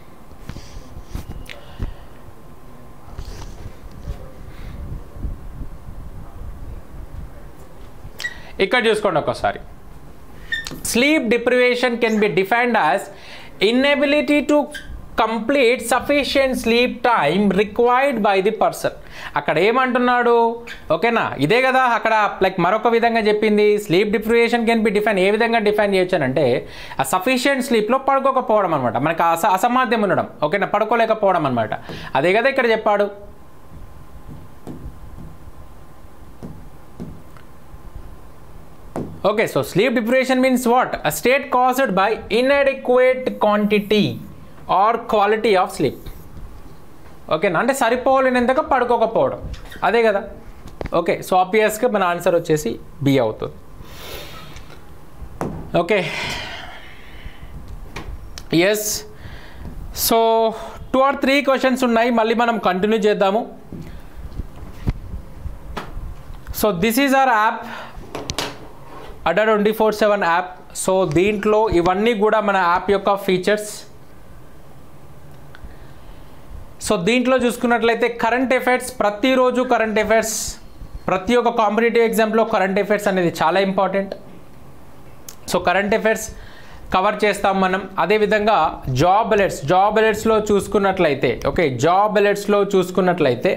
ఇక్కడ చూసుకోండి ఒకసారి sleep deprivation can be defined as inability to complete sufficient sleep time required by the person అక్కడ ఏమంటున్నాడు ఓకేనా ఇదే కదా అక్కడ లైక్ మరొక విధంగా చెప్పింది sleep deprivation can be define ఏ విధంగా డిఫైన్ చేయొచ్చు అంటే ఆ సఫిషియంట్ స్లీప్లో పడుకోకపోవడం అనమాట మనకు అస అసమాధ్యం ఉండడం ఓకేనా పడుకోలేకపోవడం అనమాట అదే కదా ఇక్కడ చెప్పాడు Okay, so sleep deprivation means what? A state caused by inadequate quantity or quality of sleep. ఓకేనా అంటే సరిపోలేనంతగా పడుకోకపోవడం అదే కదా ఓకే సో ఆబ్వియస్గా మన ఆన్సర్ వచ్చేసి బి అవుతుంది okay yes so two or three questions ఉన్నాయి మళ్ళీ మనం కంటిన్యూ చేద్దాము so this is our app Adda twenty four seven app so దీంట్లో ఇవన్నీ కూడా మన యాప్ యొక్క ఫీచర్స్ సో దీంట్లో చూసుకున్నట్లయితే కరెంట్ అఫైర్స్ ప్రతిరోజు కరెంట్ అఫైర్స్ ప్రతి ఒక్క కాంపిటేటివ్ ఎగ్జామ్లో కరెంట్ అఫైర్స్ అనేది చాలా important so current affairs cover చేస్తాం మనం అదేవిధంగా జాబ్ అలర్ట్స్ జాబ్ అలర్ట్స్లో చూసుకున్నట్లయితే ఓకే జాబ్ అలర్ట్స్లో చూసుకున్నట్లయితే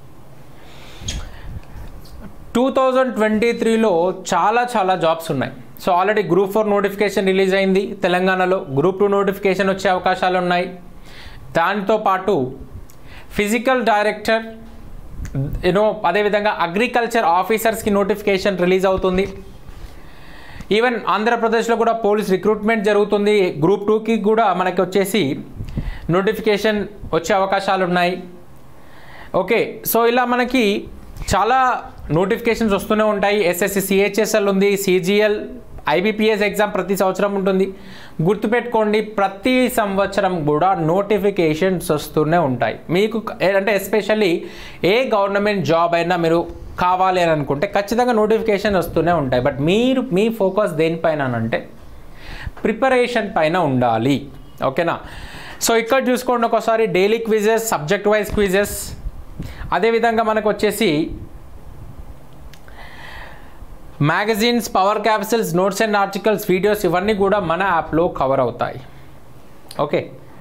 టూ థౌజండ్ ట్వంటీ త్రీలో చాలా చాలా జాబ్స్ ఉన్నాయి so already group four notification release అయింది తెలంగాణలో గ్రూప్ టూ నోటిఫికేషన్ వచ్చే అవకాశాలు ఉన్నాయి దాంతో పాటు ఫిజికల్ డైరెక్టర్ యూనో అదేవిధంగా అగ్రికల్చర్ ఆఫీసర్స్కి నోటిఫికేషన్ రిలీజ్ అవుతుంది ఈవెన్ ఆంధ్రప్రదేశ్లో కూడా పోలీస్ రిక్రూట్మెంట్ జరుగుతుంది గ్రూప్ టూకి కూడా మనకి వచ్చేసి నోటిఫికేషన్ వచ్చే అవకాశాలు ఉన్నాయి ఓకే సో ఇలా మనకి చాలా నోటిఫికేషన్స్ వస్తూనే ఉంటాయి ఎస్ఎస్సి సిహెచ్ఎస్ఎల్ ఉంది సిజిఎల్ ఐబిపిఎస్ ఎగ్జామ్ ప్రతి సంవత్సరం ఉంటుంది గుర్తుపెట్టుకోండి ప్రతి సంవత్సరం కూడా నోటిఫికేషన్స్ వస్తూనే ఉంటాయి మీకు అంటే ఎస్పెషల్లీ ఏ గవర్నమెంట్ జాబ్ అయినా మీరు కావాలి అని అనుకుంటే ఖచ్చితంగా నోటిఫికేషన్ వస్తూనే ఉంటాయి బట్ మీరు మీ ఫోకస్ దేనిపైన అంటే ప్రిపరేషన్ పైన ఉండాలి ఓకేనా సో ఇక్కడ చూసుకోండి ఒకసారి daily quizzes subject wise quizzes అదేవిధంగా మనకు వచ్చేసి magazines power capsules notes and articles videos ఇవన్నీ కూడా మన యాప్లో కవర్ అవుతాయి ఓకే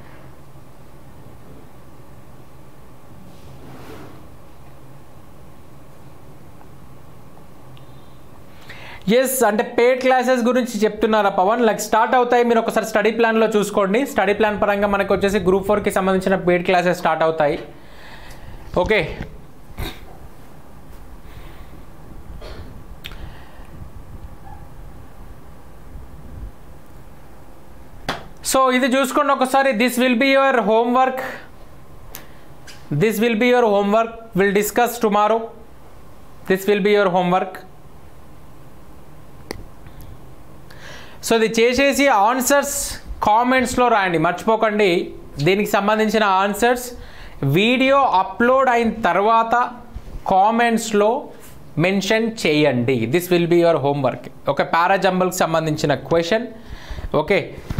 ఎస్ అంటే పేడ్ క్లాసెస్ గురించి చెప్తున్నారా పవన్ లైక్ స్టార్ట్ అవుతాయి మీరు ఒకసారి స్టడీ ప్లాన్లో చూసుకోండి స్టడీ ప్లాన్ పరంగా మనకు వచ్చేసి గ్రూప్ ఫోర్కి సంబంధించిన పేడ్ క్లాసెస్ స్టార్ట్ అవుతాయి ఓకే సో ఇది చూసుకోండి ఒకసారి this will be your homework this will be your homework will discuss tomorrow this will be your homework so ఇది చేసేసి ఆన్సర్స్ కామెంట్స్లో రాయండి మర్చిపోకండి దీనికి సంబంధించిన ఆన్సర్స్ వీడియో అప్లోడ్ అయిన తర్వాత కామెంట్స్లో మెన్షన్ చేయండి this will be your homework ఒక పారాజంబల్కి సంబంధించిన క్వశ్చన్ ఓకే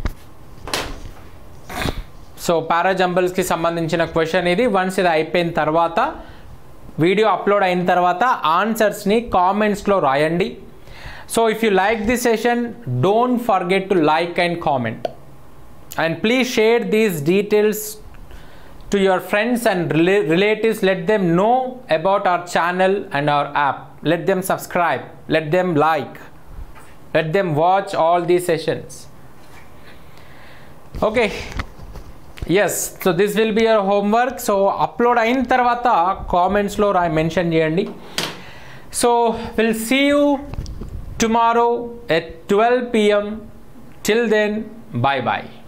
సో పారాజంబల్స్కి సంబంధించిన క్వశ్చన్ ఇది వన్స్ ఇది అయిపోయిన తర్వాత వీడియో అప్లోడ్ అయిన తర్వాత ఆన్సర్స్ని కామెంట్స్లో రాయండి so if you like this session don't forget to like and comment and please share these details to your friends and rela- relatives let them know about our channel and our app let them subscribe let them like let them watch all these sessions okay yes so this will be your homework so upload అయిన తర్వాత కామెంట్స్లో రా mention చేయండి so will see you tomorrow at twelve PM till then bye bye